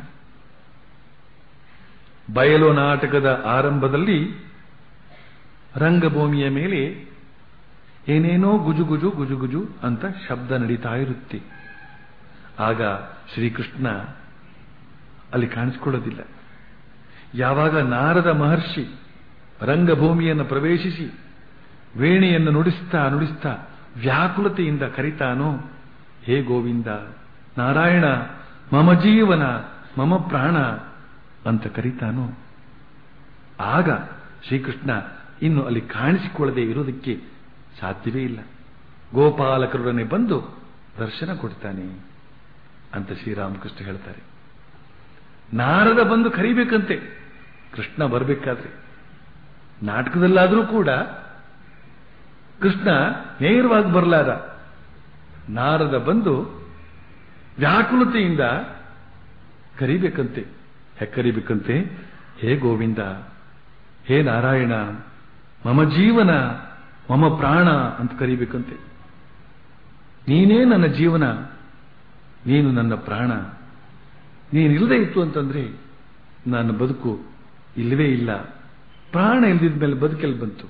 ಬಯಲು ನಾಟಕದ ಆರಂಭದಲ್ಲಿ ರಂಗಭೂಮಿಯ ಮೇಲೆ ಏನೇನೋ ಗುಜುಗುಜು ಗುಜುಗುಜು ಅಂತ ಶಬ್ದ ನಡೀತಾ ಇರುತ್ತೆ ಆಗ ಶ್ರೀಕೃಷ್ಣ ಅಲ್ಲಿ ಕಾಣಿಸ್ಕೊಳ್ಳೋದಿಲ್ಲ ಯಾವಾಗ ನಾರದ ಮಹರ್ಷಿ ರಂಗಭೂಮಿಯನ್ನು ಪ್ರವೇಶಿಸಿ ವೇಣೆಯನ್ನು ನುಡಿಸ್ತಾ ನುಡಿಸ್ತಾ ವ್ಯಾಕುಲತೆಯಿಂದ ಕರಿತಾನೋ ಹೇ ಗೋವಿಂದ ನಾರಾಯಣ ಮಮ ಜೀವನ ಮಮ ಪ್ರಾಣ ಅಂತ ಕರೀತಾನೋ ಆಗ ಶ್ರೀಕೃಷ್ಣ ಇನ್ನು ಅಲ್ಲಿ ಕಾಣಿಸಿಕೊಳ್ಳದೆ ಇರೋದಕ್ಕೆ ಸಾಧ್ಯವೇ ಇಲ್ಲ ಗೋಪಾಲಕರೊಡನೆ ಬಂದು ದರ್ಶನ ಕೊಡ್ತಾನೆ ಅಂತ ಶ್ರೀರಾಮಕೃಷ್ಣ ಹೇಳ್ತಾರೆ ನಾರದ ಬಂದು ಕರಿಬೇಕಂತೆ ಕೃಷ್ಣ ಬರಬೇಕಾದ್ರೆ ನಾಟಕದಲ್ಲಾದರೂ ಕೂಡ ಕೃಷ್ಣ ನೇರವಾಗಿ ಬರಲಾರ ನಾರದ ಬಂದು ವ್ಯಾಕುಲತೆಯಿಂದ ಕರಿಬೇಕಂತೆ ಹೆಕ್ಕರಿಬೇಕಂತೆ ಹೇ ಗೋವಿಂದ ಹೇ ನಾರಾಯಣ ಮಮ ಜೀವನ ಮಮ ಪ್ರಾಣ ಅಂತ ಕರಿಬೇಕಂತೆ ನೀನೇ ನನ್ನ ಜೀವನ ನೀನು ನನ್ನ ಪ್ರಾಣ ನೀನಿಲ್ಲದೆ ಇತ್ತು ಅಂತಂದ್ರೆ ನನ್ನ ಬದುಕು ಇಲ್ಲವೇ ಇಲ್ಲ ಪ್ರಾಣ ಇಲ್ದಿದ ಮೇಲೆ ಬದುಕೆಲ್ಲಿ ಬಂತು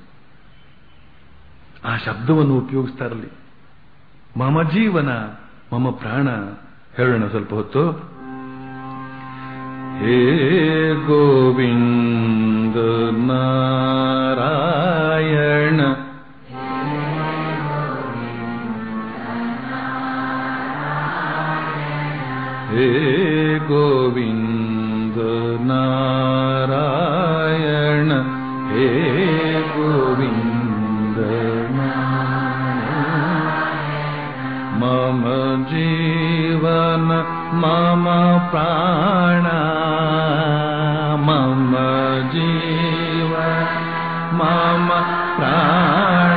ಆ ಶಬ್ದವನ್ನು ಉಪಯೋಗಿಸ್ತಾರಲ್ಲಿ ಮಮ ಜೀವನ ಮಮ ಪ್ರಾಣ ಹೇಳೋಣ ಸ್ವಲ್ಪ ಹೊತ್ತು ಹೇ ಗೋವಿಂದ ನಾರಾಯಣ ಹೇ ಗೋವಿಂದ ನಾರಾಯಣ ಹೇ ಗೋವಿಂದ ಮಮ ಜೀವನ ಮಮ ಪ್ರಾಣ ಮಮ ಜೀವ ಮಮ ಪ್ರಾಣ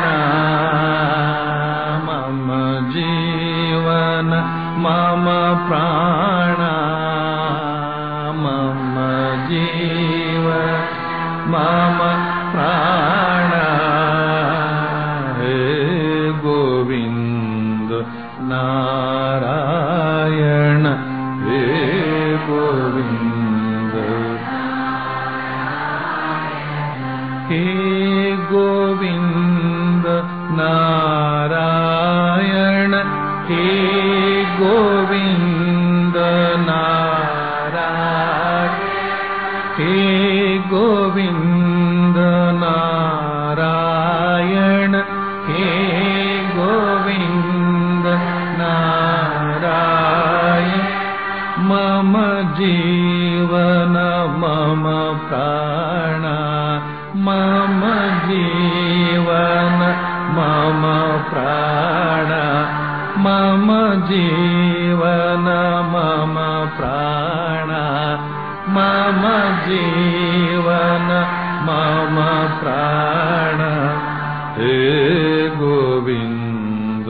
ಮಮ ಜೀವನ ಮಮ ಪ್ರಾಣ ಮಮ ಜೀವ ಮಮ ಪ್ರಾಣ ಹೇ ಗೋವಿಂದ ನಾರಾಯಣ ಹೇ ಗೋವಿಂದ ಹೇ ಗೋವಿಂದ ನಾರಾಯಣ ಹೇ ಗೋವಿಂದ ನಾರಾಯಣ ಹೇ ಗೋವಿಂದ ನಾರಾಯಣ ಹೇ ಗೋವಿಂದ ಜೀವನ ಮಮ ಪ್ರಾಣ ಮಮ ಜೀವನ ಮಮ ಪ್ರಾಣ ಮಮ ಜೀವನ ಮಮ ಪ್ರಾಣ ಹೇ ಗೋವಿಂದ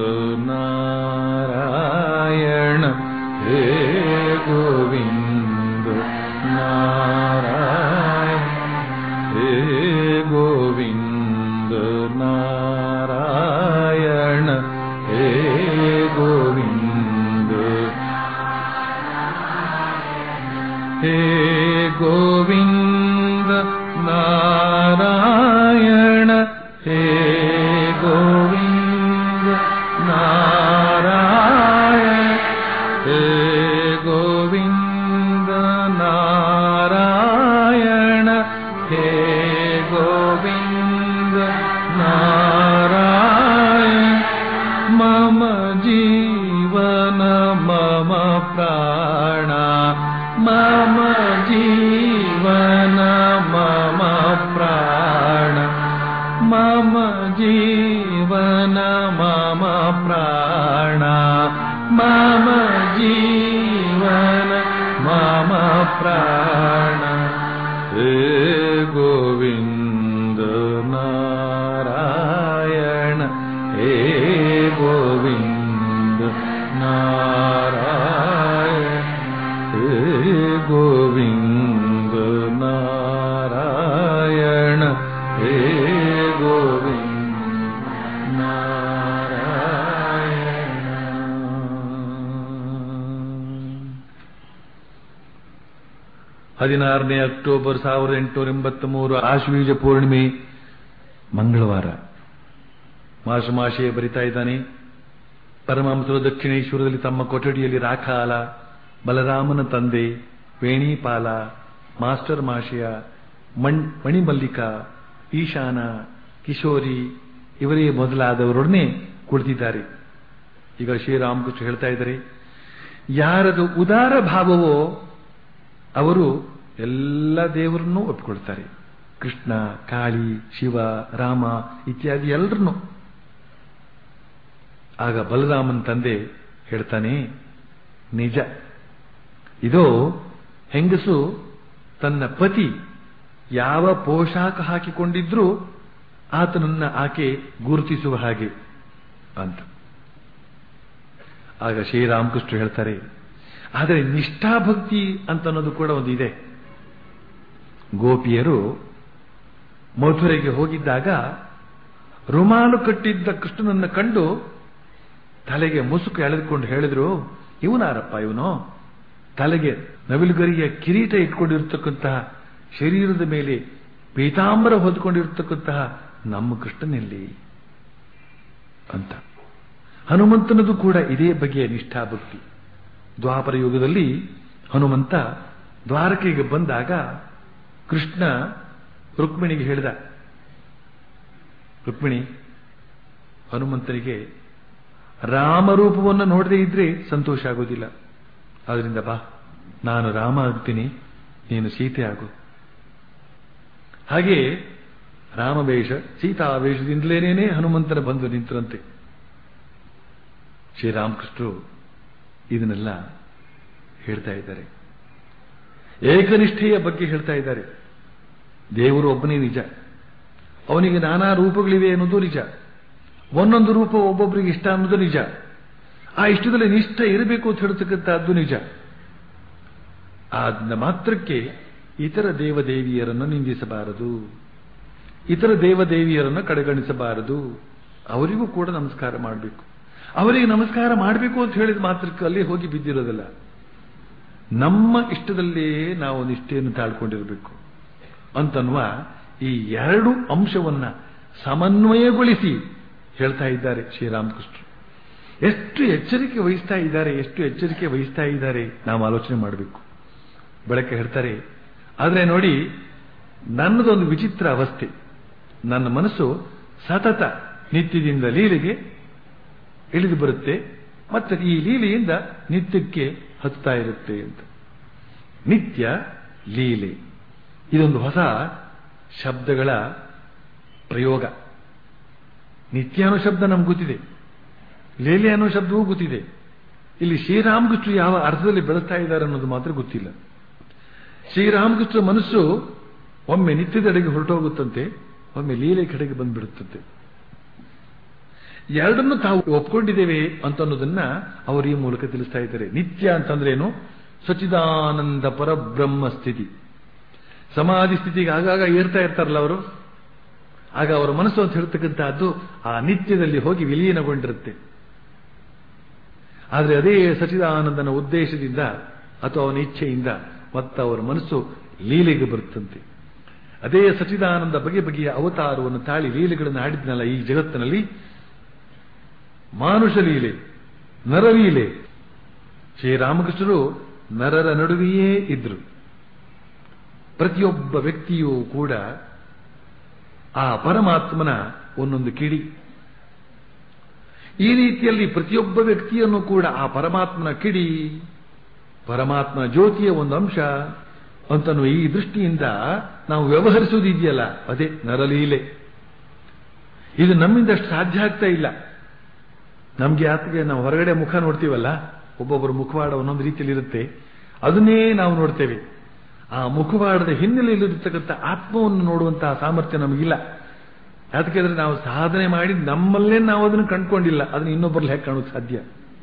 ನಾರಾಯಣ ಹೇ ಗೋವಿಂದ ನಾರಾಯಣ ಹೇ ಗೋವಿಂದ ನಾರಾಯಣ ಹೇ ಗೋವಿಂದ ಹೇ ಗೋವಿಂದ ನಾರಾಯಣ ಹೇ ಗೋವಿಂದ ನಾರಾಯಣ ಹೇ ಗೋವಿಂದ ನಾರಾಯಣ ಹೇ ಗೋವಿಂದ ನಾರಾಯಣ ಮಮ ಜೀವನ ಮಮ ಪ್ರಾಣ ಮಮ ಜೀವನ ಮಮ ಪ್ರಾಣ ಮಮ ಜೀವನ ಮಮ ಪ್ರಾಣ ಮಮ ಜೀವನ ಮಮ ಪ್ರಾಣ ಹೇ ಗೋವಿಂದ ನಾರಾಯಣ ಹೇ ಗೋವಿಂದ ನಾರಾಯಣ ಹೇ ಗೋವಿಂದ ನಾರಾಯಣ ಹೇ ಗೋವಿಂದ ನಾರಾಯಣ ಹದಿನಾರನೇ ಅಕ್ಟೋಬರ್ ಸಾವಿರದ ಎಂಟುನೂರ ಎಂಬತ್ತ ಮೂರು ಆಶ್ವೀಜ ಪೂರ್ಣಿಮೆ ಮಂಗಳವಾರ ಮಾಸ ಮಾಶೆ ಬರಿತಾ ಇದ್ದಾನೆ ಪರಮಹಂಸರು ದಕ್ಷಿಣೇಶ್ವರದಲ್ಲಿ ತಮ್ಮ ಕೊಠಡಿಯಲ್ಲಿ ರಾಖಾಲ ಬಲರಾಮನ ತಂದೆ ವೇಣಿಪಾಲ ಮಾಸ್ಟರ್ ಮಾಶಯ ಮಣ್ ಮಣಿಮಲ್ಲಿಕ ಈಶಾನ ಕಿಶೋರಿ ಇವರೇ ಮೊದಲಾದವರೊಡನೆ ಕುಳಿತಿದ್ದಾರೆ ಈಗ ಶ್ರೀರಾಮಕೃಷ್ಣ ಹೇಳ್ತಾ ಇದ್ದಾರೆ ಯಾರದು ಉದಾರ ಭಾವವೋ ಅವರು ಎಲ್ಲ ದೇವರನ್ನೂ ಒಪ್ಪಿಕೊಳ್ತಾರೆ ಕೃಷ್ಣ ಕಾಳಿ ಶಿವ ರಾಮ ಇತ್ಯಾದಿ ಎಲ್ಲರನ್ನು ಆಗ ಬಲರಾಮನ್ ತಂದೆ ಹೇಳ್ತಾನೆ ನಿಜ ಇದು ಹೆಂಗಸು ತನ್ನ ಪತಿ ಯಾವ ಪೋಷಾಕ ಹಾಕಿಕೊಂಡಿದ್ರೂ ಆತನನ್ನ ಆಕೆ ಗುರುತಿಸುವ ಹಾಗೆ ಅಂತ ಆಗ ಶ್ರೀರಾಮಕೃಷ್ಣ ಹೇಳ್ತಾರೆ ಆದರೆ ನಿಷ್ಠಾಭಕ್ತಿ ಅಂತ ಅನ್ನೋದು ಕೂಡ ಒಂದು ಇದೆ ಗೋಪಿಯರು ಮಧುರೆಗೆ ಹೋಗಿದ್ದಾಗ ರುಮಾಲು ಕಟ್ಟಿದ್ದ ಕೃಷ್ಣನನ್ನು ಕಂಡು ತಲೆಗೆ ಮುಸುಕು ಎಳೆದುಕೊಂಡು ಹೇಳಿದ್ರು ಇವನಾರಪ್ಪ ಇವನು ತಲೆಗೆ ನವಿಲುಗರಿಯ ಕಿರೀಟ ಇಟ್ಕೊಂಡಿರ್ತಕ್ಕಂತಹ ಶರೀರದ ಮೇಲೆ ಪೀತಾಂಬರ ಹೊದ್ಕೊಂಡಿರ್ತಕ್ಕಂತಹ ನಮ್ಮ ಕೃಷ್ಣನಲ್ಲಿ ಅಂತ ಹನುಮಂತನದು ಕೂಡ ಇದೇ ಬಗೆಯ ನಿಷ್ಠಾಭಕ್ತಿ ದ್ವಾಪರ ಯುಗದಲ್ಲಿ ಹನುಮಂತ ದ್ವಾರಕೆಗೆ ಬಂದಾಗ ಕೃಷ್ಣ ರುಕ್ಮಿಣಿಗೆ ಹೇಳಿದ ರುಕ್ಮಿಣಿ ಹನುಮಂತನಿಗೆ ರಾಮರೂಪವನ್ನು ನೋಡದೇ ಇದ್ರೆ ಸಂತೋಷ ಆಗೋದಿಲ್ಲ ಆದ್ರಿಂದ ಬಾ ನಾನು ರಾಮ ಆಗ್ತೀನಿ ನೀನು ಸೀತೆ ಆಗು ಹಾಗೆ ರಾಮವೇಷ ಸೀತಾವೇಷದಿಂದಲೇನೇ ಹನುಮಂತನ ಬಂದು ನಿಂತರಂತೆ ಶ್ರೀರಾಮಕೃಷ್ಣರು ಇದನ್ನೆಲ್ಲ ಹೇಳ್ತಾ ಇದ್ದಾರೆ ಏಕನಿಷ್ಠೆಯ ಬಗ್ಗೆ ಹೇಳ್ತಾ ಇದ್ದಾರೆ ದೇವರು ಒಬ್ಬನೇ ನಿಜ ಅವನಿಗೆ ನಾನಾ ರೂಪಗಳಿವೆ ಅನ್ನೋದು ನಿಜ ಒಂದೊಂದು ರೂಪ ಒಬ್ಬೊಬ್ಬರಿಗೆ ಇಷ್ಟ ಅನ್ನೋದು ನಿಜ ಆ ಇಷ್ಟದಲ್ಲಿ ನಿಷ್ಠ ಇರಬೇಕು ಅಂತ ಹೇಳ್ತಕ್ಕಂಥದ್ದು ನಿಜ ಆದ ಮಾತ್ರಕ್ಕೆ ಇತರ ದೇವದೇವಿಯರನ್ನು ನಿಂದಿಸಬಾರದು ಇತರ ದೇವದೇವಿಯರನ್ನು ಕಡೆಗಣಿಸಬಾರದು ಅವರಿಗೂ ಕೂಡ ನಮಸ್ಕಾರ ಮಾಡಬೇಕು ಅವರಿಗೆ ನಮಸ್ಕಾರ ಮಾಡಬೇಕು ಅಂತ ಹೇಳಿದ ಮಾತ್ರಕ್ಕೆ ಅಲ್ಲಿ ಹೋಗಿ ಬಿದ್ದಿರೋದಿಲ್ಲ ನಮ್ಮ ಇಷ್ಟದಲ್ಲೇ ನಾವು ನಿಷ್ಠೆಯನ್ನು ತಾಳ್ಕೊಂಡಿರಬೇಕು ಅಂತನ್ನುವ ಈ ಎರಡು ಅಂಶವನ್ನ ಸಮನ್ವಯಗೊಳಿಸಿ ಹೇಳ್ತಾ ಇದ್ದಾರೆ ಶ್ರೀರಾಮಕೃಷ್ಣರು ಎಷ್ಟು ಎಚ್ಚರಿಕೆ ವಹಿಸ್ತಾ ಇದ್ದಾರೆ ಎಷ್ಟು ಎಚ್ಚರಿಕೆ ವಹಿಸ್ತಾ ಇದ್ದಾರೆ ನಾವು ಆಲೋಚನೆ ಮಾಡಬೇಕು ಬೆಳಗ್ಗೆ ಹೇಳ್ತಾರೆ ಆದರೆ ನೋಡಿ ನನ್ನದೊಂದು ವಿಚಿತ್ರ ಅವಸ್ಥೆ ನನ್ನ ಮನಸ್ಸು ಸತತ ನಿತ್ಯದಿಂದ ಲೀಲೆಗೆ ಇಳಿದು ಬರುತ್ತೆ ಮತ್ತೆ ಈ ಲೀಲೆಯಿಂದ ನಿತ್ಯಕ್ಕೆ ಹತ್ತಾ ಇರುತ್ತೆ ಅಂತ ನಿತ್ಯ ಲೀಲೆ ಇದೊಂದು ಹೊಸ ಶಬ್ದಗಳ ಪ್ರಯೋಗ ನಿತ್ಯ ಅನ್ನೋ ಶಬ್ದ ನಮ್ಗೆ ಗೊತ್ತಿದೆ ಲೇಲೆ ಅನ್ನೋ ಶಬ್ದವೂ ಗೊತ್ತಿದೆ ಇಲ್ಲಿ ಶ್ರೀರಾಮಕೃಷ್ಣ ಯಾವ ಅರ್ಥದಲ್ಲಿ ಬೆಳೆಸ್ತಾ ಇದ್ದಾರೆ ಅನ್ನೋದು ಮಾತ್ರ ಗೊತ್ತಿಲ್ಲ ಶ್ರೀರಾಮಕೃಷ್ಣ ಮನಸ್ಸು ಒಮ್ಮೆ ನಿತ್ಯದೆಡೆಗೆ ಹೊರಟೋಗುತ್ತಂತೆ ಒಮ್ಮೆ ಲೀಲೆ ಕಡೆಗೆ ಬಂದ್ಬಿಡುತ್ತಂತೆ ಎರಡನ್ನು ತಾವು ಒಪ್ಕೊಂಡಿದ್ದೇವೆ ಅಂತ ಅನ್ನೋದನ್ನ ಅವರು ಈ ಮೂಲಕ ತಿಳಿಸ್ತಾ ಇದ್ದಾರೆ ನಿತ್ಯ ಅಂತಂದ್ರೆ ಏನು ಸಚಿದಾನಂದ ಪರಬ್ರಹ್ಮ ಸ್ಥಿತಿ ಸಮಾಧಿ ಸ್ಥಿತಿಗೆ ಆಗಾಗ ಏರ್ತಾ ಇರ್ತಾರಲ್ಲ ಅವರು ಆಗ ಅವರ ಮನಸ್ಸು ಅಂತ ಹೇಳ್ತಕ್ಕಂಥದ್ದು ಆ ನಿತ್ಯದಲ್ಲಿ ಹೋಗಿ ವಿಲೀನಗೊಂಡಿರುತ್ತೆ ಆದರೆ ಅದೇ ಸಚಿದಾನಂದನ ಉದ್ದೇಶದಿಂದ ಅಥವಾ ಅವನ ಇಚ್ಛೆಯಿಂದ ಮತ್ತ ಅವರ ಮನಸ್ಸು ಲೀಲೆಗೆ ಬರುತ್ತಂತೆ ಅದೇ ಸಚಿದಾನಂದ ಬಗೆ ಬಗೆಯ ಅವತಾರವನ್ನು ತಾಳಿ ಲೀಲೆಗಳನ್ನು ಆಡಿದ್ನಲ್ಲ ಈ ಜಗತ್ತಿನಲ್ಲಿ ಮಾನುಷ ಲೀಲೆ ನರಲೀಲೆ ಶ್ರೀರಾಮಕೃಷ್ಣರು ನರರ ನಡುವೆಯೇ ಇದ್ರು ಪ್ರತಿಯೊಬ್ಬ ವ್ಯಕ್ತಿಯೂ ಕೂಡ ಆ ಪರಮಾತ್ಮನ ಒಂದೊಂದು ಕಿಡಿ ಈ ರೀತಿಯಲ್ಲಿ ಪ್ರತಿಯೊಬ್ಬ ವ್ಯಕ್ತಿಯನ್ನು ಕೂಡ ಆ ಪರಮಾತ್ಮನ ಕಿಡಿ ಪರಮಾತ್ಮ ಜ್ಯೋತಿಯ ಒಂದು ಅಂಶ ಅಂತನ್ನುವ ಈ ದೃಷ್ಟಿಯಿಂದ ನಾವು ವ್ಯವಹರಿಸುವುದಿದೆಯಲ್ಲ ಅದೇ ನರಲೀಲೆ ಇದು ನಮ್ಮಿಂದಷ್ಟು ಸಾಧ್ಯ ಆಗ್ತಾ ಇಲ್ಲ ನಮ್ಗೆ ಯಾತಕ್ಕೆ ನಾವು ಹೊರಗಡೆ ಮುಖ ನೋಡ್ತೀವಲ್ಲ ಒಬ್ಬೊಬ್ಬರು ಮುಖವಾಡ ಒಂದೊಂದು ರೀತಿಯಲ್ಲಿ ಇರುತ್ತೆ ಅದನ್ನೇ ನಾವು ನೋಡ್ತೇವೆ ಆ ಮುಖವಾಡದ ಹಿನ್ನೆಲೆಯಲ್ಲಿರತಕ್ಕಂಥ ಆತ್ಮವನ್ನು ನೋಡುವಂತಹ ಸಾಮರ್ಥ್ಯ ನಮಗಿಲ್ಲ ಯಾತಕ್ಕೆ ನಾವು ಸಾಧನೆ ಮಾಡಿ ನಮ್ಮಲ್ಲೇ ನಾವು ಅದನ್ನು ಕಂಡುಕೊಂಡಿಲ್ಲ ಅದನ್ನು ಇನ್ನೊಬ್ಬರಲ್ಲಿ ಹೇಗೆ ಕಾಣೋಕೆ ಸಾಧ್ಯ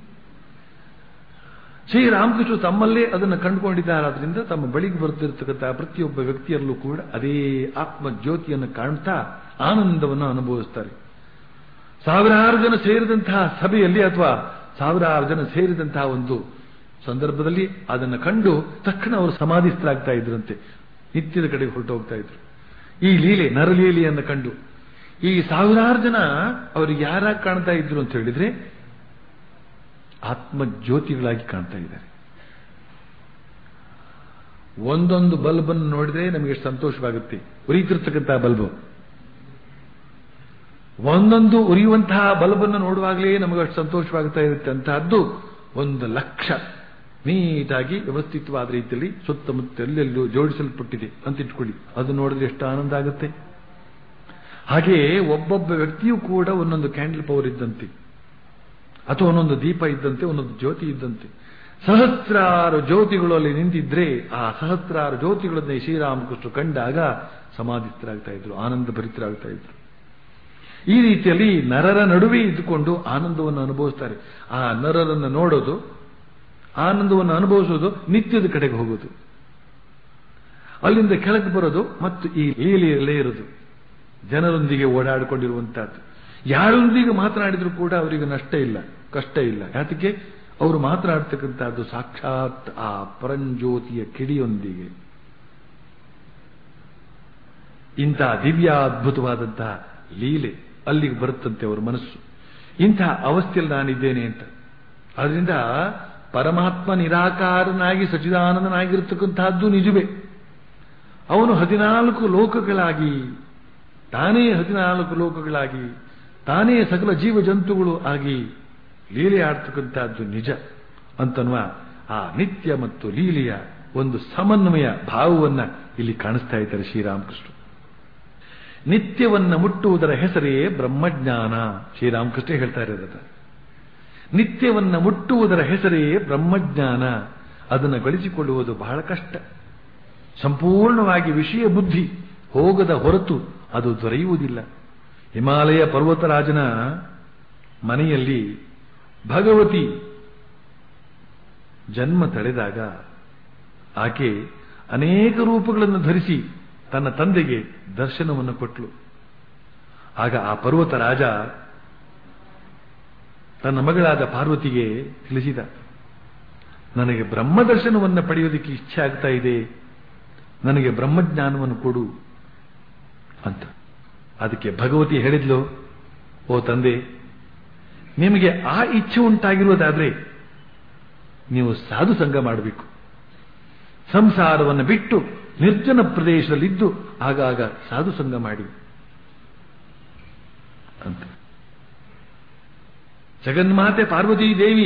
ಶ್ರೀರಾಮಕೃಷ್ಣ ತಮ್ಮಲ್ಲೇ ಅದನ್ನು ಕಂಡುಕೊಂಡಿದ್ದಾರೆ ಆದ್ರಿಂದ ತಮ್ಮ ಬಳಿಗೆ ಬರುತ್ತಿರತಕ್ಕಂಥ ಪ್ರತಿಯೊಬ್ಬ ವ್ಯಕ್ತಿಯಲ್ಲೂ ಕೂಡ ಅದೇ ಆತ್ಮ ಜ್ಯೋತಿಯನ್ನು ಕಾಣ್ತಾ ಆನಂದವನ್ನು ಅನುಭವಿಸ್ತಾರೆ ಸಾವಿರಾರು ಜನ ಸೇರಿದಂತಹ ಸಭೆಯಲ್ಲಿ ಅಥವಾ ಸಾವಿರಾರು ಜನ ಸೇರಿದಂತಹ ಒಂದು ಸಂದರ್ಭದಲ್ಲಿ ಅದನ್ನು ಕಂಡು ತಕ್ಷಣ ಅವರು ಸಮಾಧಿಸ್ಥರಾಗ್ತಾ ಇದ್ರಂತೆ ನಿತ್ಯದ ಕಡೆಗೆ ಹೊರಟೋಗ್ತಾ ಇದ್ರು ಈ ಲೀಲೆ ನರಲೀಲೆಯನ್ನು ಕಂಡು ಈ ಸಾವಿರಾರು ಜನ ಅವರಿಗೆ ಯಾರಾಗಿ ಕಾಣ್ತಾ ಇದ್ರು ಅಂತ ಹೇಳಿದ್ರೆ ಆತ್ಮ ಜ್ಯೋತಿಗಳಾಗಿ ಕಾಣ್ತಾ ಇದ್ದಾರೆ ಒಂದೊಂದು ಬಲ್ಬನ್ನು ನೋಡಿದ್ರೆ ನಮಗೆ ಎಷ್ಟು ಸಂತೋಷವಾಗುತ್ತೆ ಉರಿತಿರ್ತಕ್ಕಂತಹ ಬಲ್ಬು ಒಂದೊಂದು ಉರಿಯುವಂತಹ ಬಲ್ಬನ್ನು ನೋಡುವಾಗಲೇ ನಮಗೆ ಅಷ್ಟು ಸಂತೋಷವಾಗ್ತಾ ಇರುತ್ತೆ ಅಂತಹದ್ದು ಒಂದು ಲಕ್ಷ ನೀಟಾಗಿ ವ್ಯವಸ್ಥಿತವಾದ ರೀತಿಯಲ್ಲಿ ಸುತ್ತಮುತ್ತ ಎಲ್ಲೆಲ್ಲೂ ಜೋಡಿಸಲ್ಪಟ್ಟಿದೆ ಅಂತ ಇಟ್ಕೊಳ್ಳಿ ಅದು ನೋಡಿದ್ರೆ ಎಷ್ಟು ಆನಂದ ಆಗುತ್ತೆ ಹಾಗೆಯೇ ಒಬ್ಬೊಬ್ಬ ವ್ಯಕ್ತಿಯೂ ಕೂಡ ಒಂದೊಂದು ಕ್ಯಾಂಡಲ್ ಪವರ್ ಇದ್ದಂತೆ ಅಥವಾ ಒಂದೊಂದು ದೀಪ ಇದ್ದಂತೆ ಒಂದೊಂದು ಜ್ಯೋತಿ ಇದ್ದಂತೆ ಸಹಸ್ರಾರು ಜ್ಯೋತಿಗಳು ಅಲ್ಲಿ ನಿಂತಿದ್ರೆ ಆ ಸಹಸ್ರಾರು ಜ್ಯೋತಿಗಳನ್ನೇ ಶ್ರೀರಾಮಕೃಷ್ಣ ಕಂಡಾಗ ಸಮಾಧಿಸ್ಥರಾಗ್ತಾ ಇದ್ರು ಆನಂದ ಭರಿತರಾಗ್ತಾ ಇದ್ರು ಈ ರೀತಿಯಲ್ಲಿ ನರರ ನಡುವೆ ಇದ್ದುಕೊಂಡು ಆನಂದವನ್ನು ಅನುಭವಿಸ್ತಾರೆ ಆ ನರರನ್ನು ನೋಡೋದು ಆನಂದವನ್ನು ಅನುಭವಿಸೋದು ನಿತ್ಯದ ಕಡೆಗೆ ಹೋಗೋದು ಅಲ್ಲಿಂದ ಕೆಳಗೆ ಬರೋದು ಮತ್ತು ಈ ಲೀಲೆಯಲ್ಲೇ ಇರೋದು ಜನರೊಂದಿಗೆ ಓಡಾಡಿಕೊಂಡಿರುವಂತಹದ್ದು ಯಾರೊಂದಿಗೆ ಮಾತನಾಡಿದ್ರು ಕೂಡ ಅವರಿಗೆ ನಷ್ಟ ಇಲ್ಲ ಕಷ್ಟ ಇಲ್ಲ ಯಾತಕ್ಕೆ ಅವರು ಮಾತನಾಡ್ತಕ್ಕಂಥದ್ದು ಸಾಕ್ಷಾತ್ ಆ ಪರಂಜ್ಯೋತಿಯ ಕಿಡಿಯೊಂದಿಗೆ ಇಂತಹ ದಿವ್ಯ ಅದ್ಭುತವಾದಂತಹ ಲೀಲೆ ಅಲ್ಲಿಗೆ ಬರುತ್ತಂತೆ ಅವರ ಮನಸ್ಸು ಇಂತಹ ಅವಸ್ಥೆಯಲ್ಲಿ ನಾನಿದ್ದೇನೆ ಅಂತ ಅದರಿಂದ ಪರಮಾತ್ಮ ನಿರಾಕಾರನಾಗಿ ಸಚಿದಾನಂದನಾಗಿರ್ತಕ್ಕಂತಹದ್ದು ನಿಜವೇ ಅವನು ಹದಿನಾಲ್ಕು ಲೋಕಗಳಾಗಿ ತಾನೇ ಹದಿನಾಲ್ಕು ಲೋಕಗಳಾಗಿ ತಾನೇ ಸಕಲ ಜೀವ ಜಂತುಗಳು ಆಗಿ ಲೀಲೆ ಆಡ್ತಕ್ಕಂಥದ್ದು ನಿಜ ಅಂತನ್ನುವ ಆ ನಿತ್ಯ ಮತ್ತು ಲೀಲೆಯ ಒಂದು ಸಮನ್ವಯ ಭಾವವನ್ನ ಇಲ್ಲಿ ಕಾಣಿಸ್ತಾ ಇದ್ದಾರೆ ಶ್ರೀರಾಮಕೃಷ್ಣ ನಿತ್ಯವನ್ನ ಮುಟ್ಟುವುದರ ಹೆಸರೇ ಬ್ರಹ್ಮಜ್ಞಾನ ಶ್ರೀರಾಮಕೃಷ್ಣ ಹೇಳ್ತಾ ಇರೋದ ನಿತ್ಯವನ್ನ ಮುಟ್ಟುವುದರ ಹೆಸರೇ ಬ್ರಹ್ಮಜ್ಞಾನ ಅದನ್ನು ಗಳಿಸಿಕೊಳ್ಳುವುದು ಬಹಳ ಕಷ್ಟ ಸಂಪೂರ್ಣವಾಗಿ ವಿಷಯ ಬುದ್ಧಿ ಹೋಗದ ಹೊರತು ಅದು ದೊರೆಯುವುದಿಲ್ಲ ಹಿಮಾಲಯ ಪರ್ವತರಾಜನ ಮನೆಯಲ್ಲಿ ಭಗವತಿ ಜನ್ಮ ತಳೆದಾಗ ಆಕೆ ಅನೇಕ ರೂಪಗಳನ್ನು ಧರಿಸಿ ತನ್ನ ತಂದೆಗೆ ದರ್ಶನವನ್ನು ಕೊಟ್ಟಳು ಆಗ ಆ ಪರ್ವತ ರಾಜ ತನ್ನ ಮಗಳಾದ ಪಾರ್ವತಿಗೆ ತಿಳಿಸಿದ ನನಗೆ ಬ್ರಹ್ಮ ದರ್ಶನವನ್ನು ಪಡೆಯೋದಕ್ಕೆ ಇಚ್ಛೆ ಆಗ್ತಾ ಇದೆ ನನಗೆ ಬ್ರಹ್ಮಜ್ಞಾನವನ್ನು ಕೊಡು ಅಂತ ಅದಕ್ಕೆ ಭಗವತಿ ಹೇಳಿದ್ಲು ಓ ತಂದೆ ನಿಮಗೆ ಆ ಇಚ್ಛೆ ಉಂಟಾಗಿರುವುದಾದ್ರೆ ನೀವು ಸಾಧು ಸಂಘ ಮಾಡಬೇಕು ಸಂಸಾರವನ್ನು ಬಿಟ್ಟು ನಿರ್ಜನ ಪ್ರದೇಶದಲ್ಲಿದ್ದು ಆಗಾಗ ಸಾಧು ಸಂಘ ಮಾಡಿ ಅಂತ ಜಗನ್ಮಾತೆ ಪಾರ್ವತೀ ದೇವಿ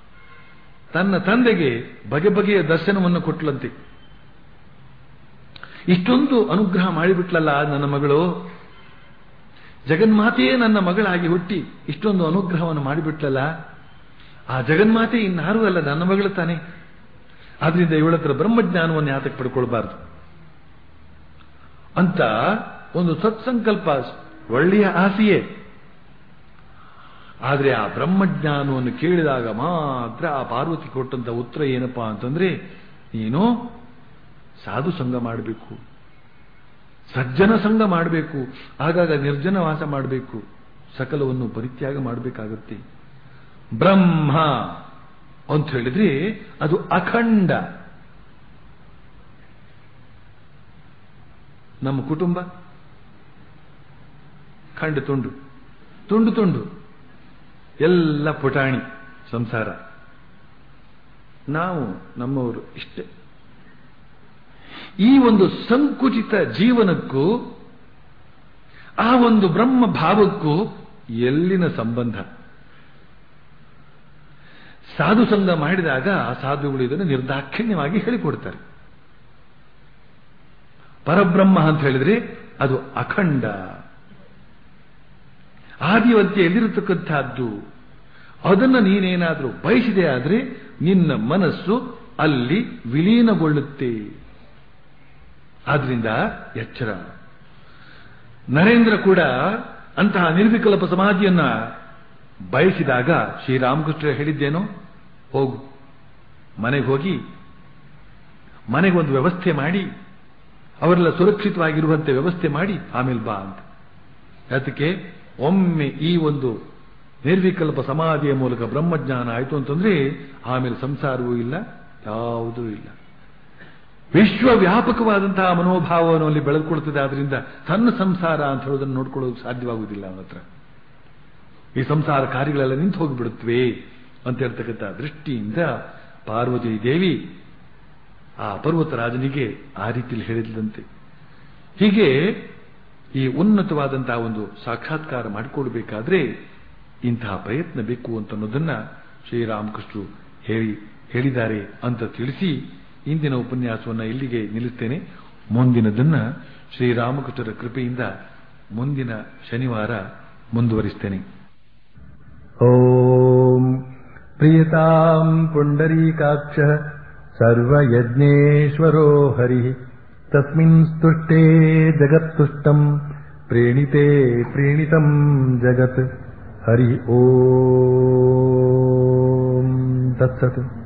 ತನ್ನ ತಂದೆಗೆ ಬಗೆ ಬಗೆಯ ದರ್ಶನವನ್ನು ಕೊಟ್ಟಲಂತೆ ಇಷ್ಟೊಂದು ಅನುಗ್ರಹ ಮಾಡಿಬಿಟ್ಲಲ್ಲ ನನ್ನ ಮಗಳು ಜಗನ್ಮಾತೆಯೇ ನನ್ನ ಮಗಳಾಗಿ ಹುಟ್ಟಿ ಇಷ್ಟೊಂದು ಅನುಗ್ರಹವನ್ನು ಮಾಡಿಬಿಟ್ಲಲ್ಲ ಆ ಜಗನ್ಮಾತೆ ಇನ್ನಾರೂ ಅಲ್ಲ ನನ್ನ ಮಗಳು ತಾನೆ ಆದ್ರಿಂದ ಇವಳ ಹತ್ರ ಬ್ರಹ್ಮಜ್ಞಾನವನ್ನು ಯಾತಕ್ಕೆ ಪಡ್ಕೊಳ್ಬಾರ್ದು ಅಂತ ಒಂದು ಸತ್ಸಂಕಲ್ಪ ಒಳ್ಳೆಯ ಆಸೆಯೇ ಆದರೆ ಆ ಬ್ರಹ್ಮಜ್ಞಾನವನ್ನು ಕೇಳಿದಾಗ ಮಾತ್ರ ಆ ಪಾರ್ವತಿ ಕೊಟ್ಟಂತ ಉತ್ತರ ಏನಪ್ಪಾ ಅಂತಂದ್ರೆ ನೀನು ಸಾಧು ಸಂಘ ಮಾಡಬೇಕು ಸಜ್ಜನ ಸಂಘ ಮಾಡಬೇಕು ಆಗಾಗ ನಿರ್ಜನ ವಾಸ ಮಾಡಬೇಕು ಸಕಲವನ್ನು ಪರಿತ್ಯಾಗ ಮಾಡಬೇಕಾಗುತ್ತೆ ಬ್ರಹ್ಮ ಅಂತ ಹೇಳಿದ್ರೆ ಅದು ಅಖಂಡ ನಮ್ಮ ಕುಟುಂಬ ಖಂಡ ತುಂಡು ತುಂಡು ತುಂಡು ಎಲ್ಲ ಪುಟಾಣಿ ಸಂಸಾರ ನಾವು ನಮ್ಮವರು ಇಷ್ಟೇ ಈ ಒಂದು ಸಂಕುಚಿತ ಜೀವನಕ್ಕೂ ಆ ಒಂದು ಬ್ರಹ್ಮ ಭಾವಕ್ಕೂ ಎಲ್ಲಿನ ಸಂಬಂಧ ಸಾಧು ಸಂಘ ಮಾಡಿದಾಗ ಆ ಸಾಧುಗಳು ಇದನ್ನು ನಿರ್ದಾಕ್ಷಿಣ್ಯವಾಗಿ ಹೇಳಿಕೊಡ್ತಾರೆ ಪರಬ್ರಹ್ಮ ಅಂತ ಹೇಳಿದ್ರೆ ಅದು ಅಖಂಡ ಆದಿವಂತೆ ಎಲ್ಲಿರತಕ್ಕಂಥದ್ದು ಅದನ್ನ ನೀನೇನಾದರೂ ಬಯಸಿದೆ ಆದರೆ ನಿನ್ನ ಮನಸ್ಸು ಅಲ್ಲಿ ವಿಲೀನಗೊಳ್ಳುತ್ತೆ ಆದ್ರಿಂದ ಎಚ್ಚರ ನರೇಂದ್ರ ಕೂಡ ಅಂತಹ ನಿರ್ವಿಕಲ್ಪ ಸಮಾಧಿಯನ್ನ ಬಯಸಿದಾಗ ಶ್ರೀರಾಮಕೃಷ್ಣ ಹೇಳಿದ್ದೇನೋ ಹೋಗು ಮನೆಗೆ ಹೋಗಿ ಮನೆಗೊಂದು ವ್ಯವಸ್ಥೆ ಮಾಡಿ ಅವರೆಲ್ಲ ಸುರಕ್ಷಿತವಾಗಿರುವಂತೆ ವ್ಯವಸ್ಥೆ ಮಾಡಿ ಆಮೇಲೆ ಬಾ ಅಂತ ಅದಕ್ಕೆ ಒಮ್ಮೆ ಈ ಒಂದು ನಿರ್ವಿಕಲ್ಪ ಸಮಾಧಿಯ ಮೂಲಕ ಬ್ರಹ್ಮಜ್ಞಾನ ಆಯಿತು ಅಂತಂದ್ರೆ ಆಮೇಲೆ ಸಂಸಾರವೂ ಇಲ್ಲ ಯಾವುದೂ ಇಲ್ಲ ವಿಶ್ವವ್ಯಾಪಕವಾದಂತಹ ಮನೋಭಾವವನ್ನು ಅಲ್ಲಿ ಬೆಳೆದುಕೊಳ್ತದೆ ಆದ್ರಿಂದ ತನ್ನ ಸಂಸಾರ ಅಂತ ಹೇಳೋದನ್ನು ನೋಡ್ಕೊಳ್ಳೋದು ಸಾಧ್ಯವಾಗುವುದಿಲ್ಲ ಅವನ ಹತ್ರ ಈ ಸಂಸಾರ ಕಾರ್ಯಗಳೆಲ್ಲ ನಿಂತು ಹೋಗಿಬಿಡುತ್ತವೆ ಅಂತ ಹೇಳ್ತಕ್ಕಂಥ ದೃಷ್ಟಿಯಿಂದ ಪಾರ್ವತಿ ದೇವಿ ಆ ಪರ್ವತರಾಜನಿಗೆ ಆ ರೀತಿಯಲ್ಲಿ ಹೇಳಿದಂತೆ ಹೀಗೆ ಈ ಉನ್ನತವಾದಂತಹ ಒಂದು ಸಾಕ್ಷಾತ್ಕಾರ ಮಾಡಿಕೊಳ್ಬೇಕಾದ್ರೆ ಇಂತಹ ಪ್ರಯತ್ನ ಬೇಕು ಅಂತ ಅನ್ನೋದನ್ನ ಶ್ರೀರಾಮಕೃಷ್ಣರು ಹೇಳಿ ಹೇಳಿದ್ದಾರೆ ಅಂತ ತಿಳಿಸಿ ಇಂದಿನ ಉಪನ್ಯಾಸವನ್ನು ಇಲ್ಲಿಗೆ ನಿಲ್ಲಿಸ್ತೇನೆ ಮುಂದಿನದನ್ನ ಶ್ರೀರಾಮಕೃಷ್ಣರ ಕೃಪೆಯಿಂದ ಮುಂದಿನ ಶನಿವಾರ ಮುಂದುವರಿಸ್ತೇನೆ ॐ प्रियताम् पुण्डरीकाक्षः सर्वयज्ञेश्वरो हरिः तस्मिन् स्तुष्टे जगत्तुष्टम् प्रीणिते प्रीणितम् जगत् हरि ॐ तत्सत्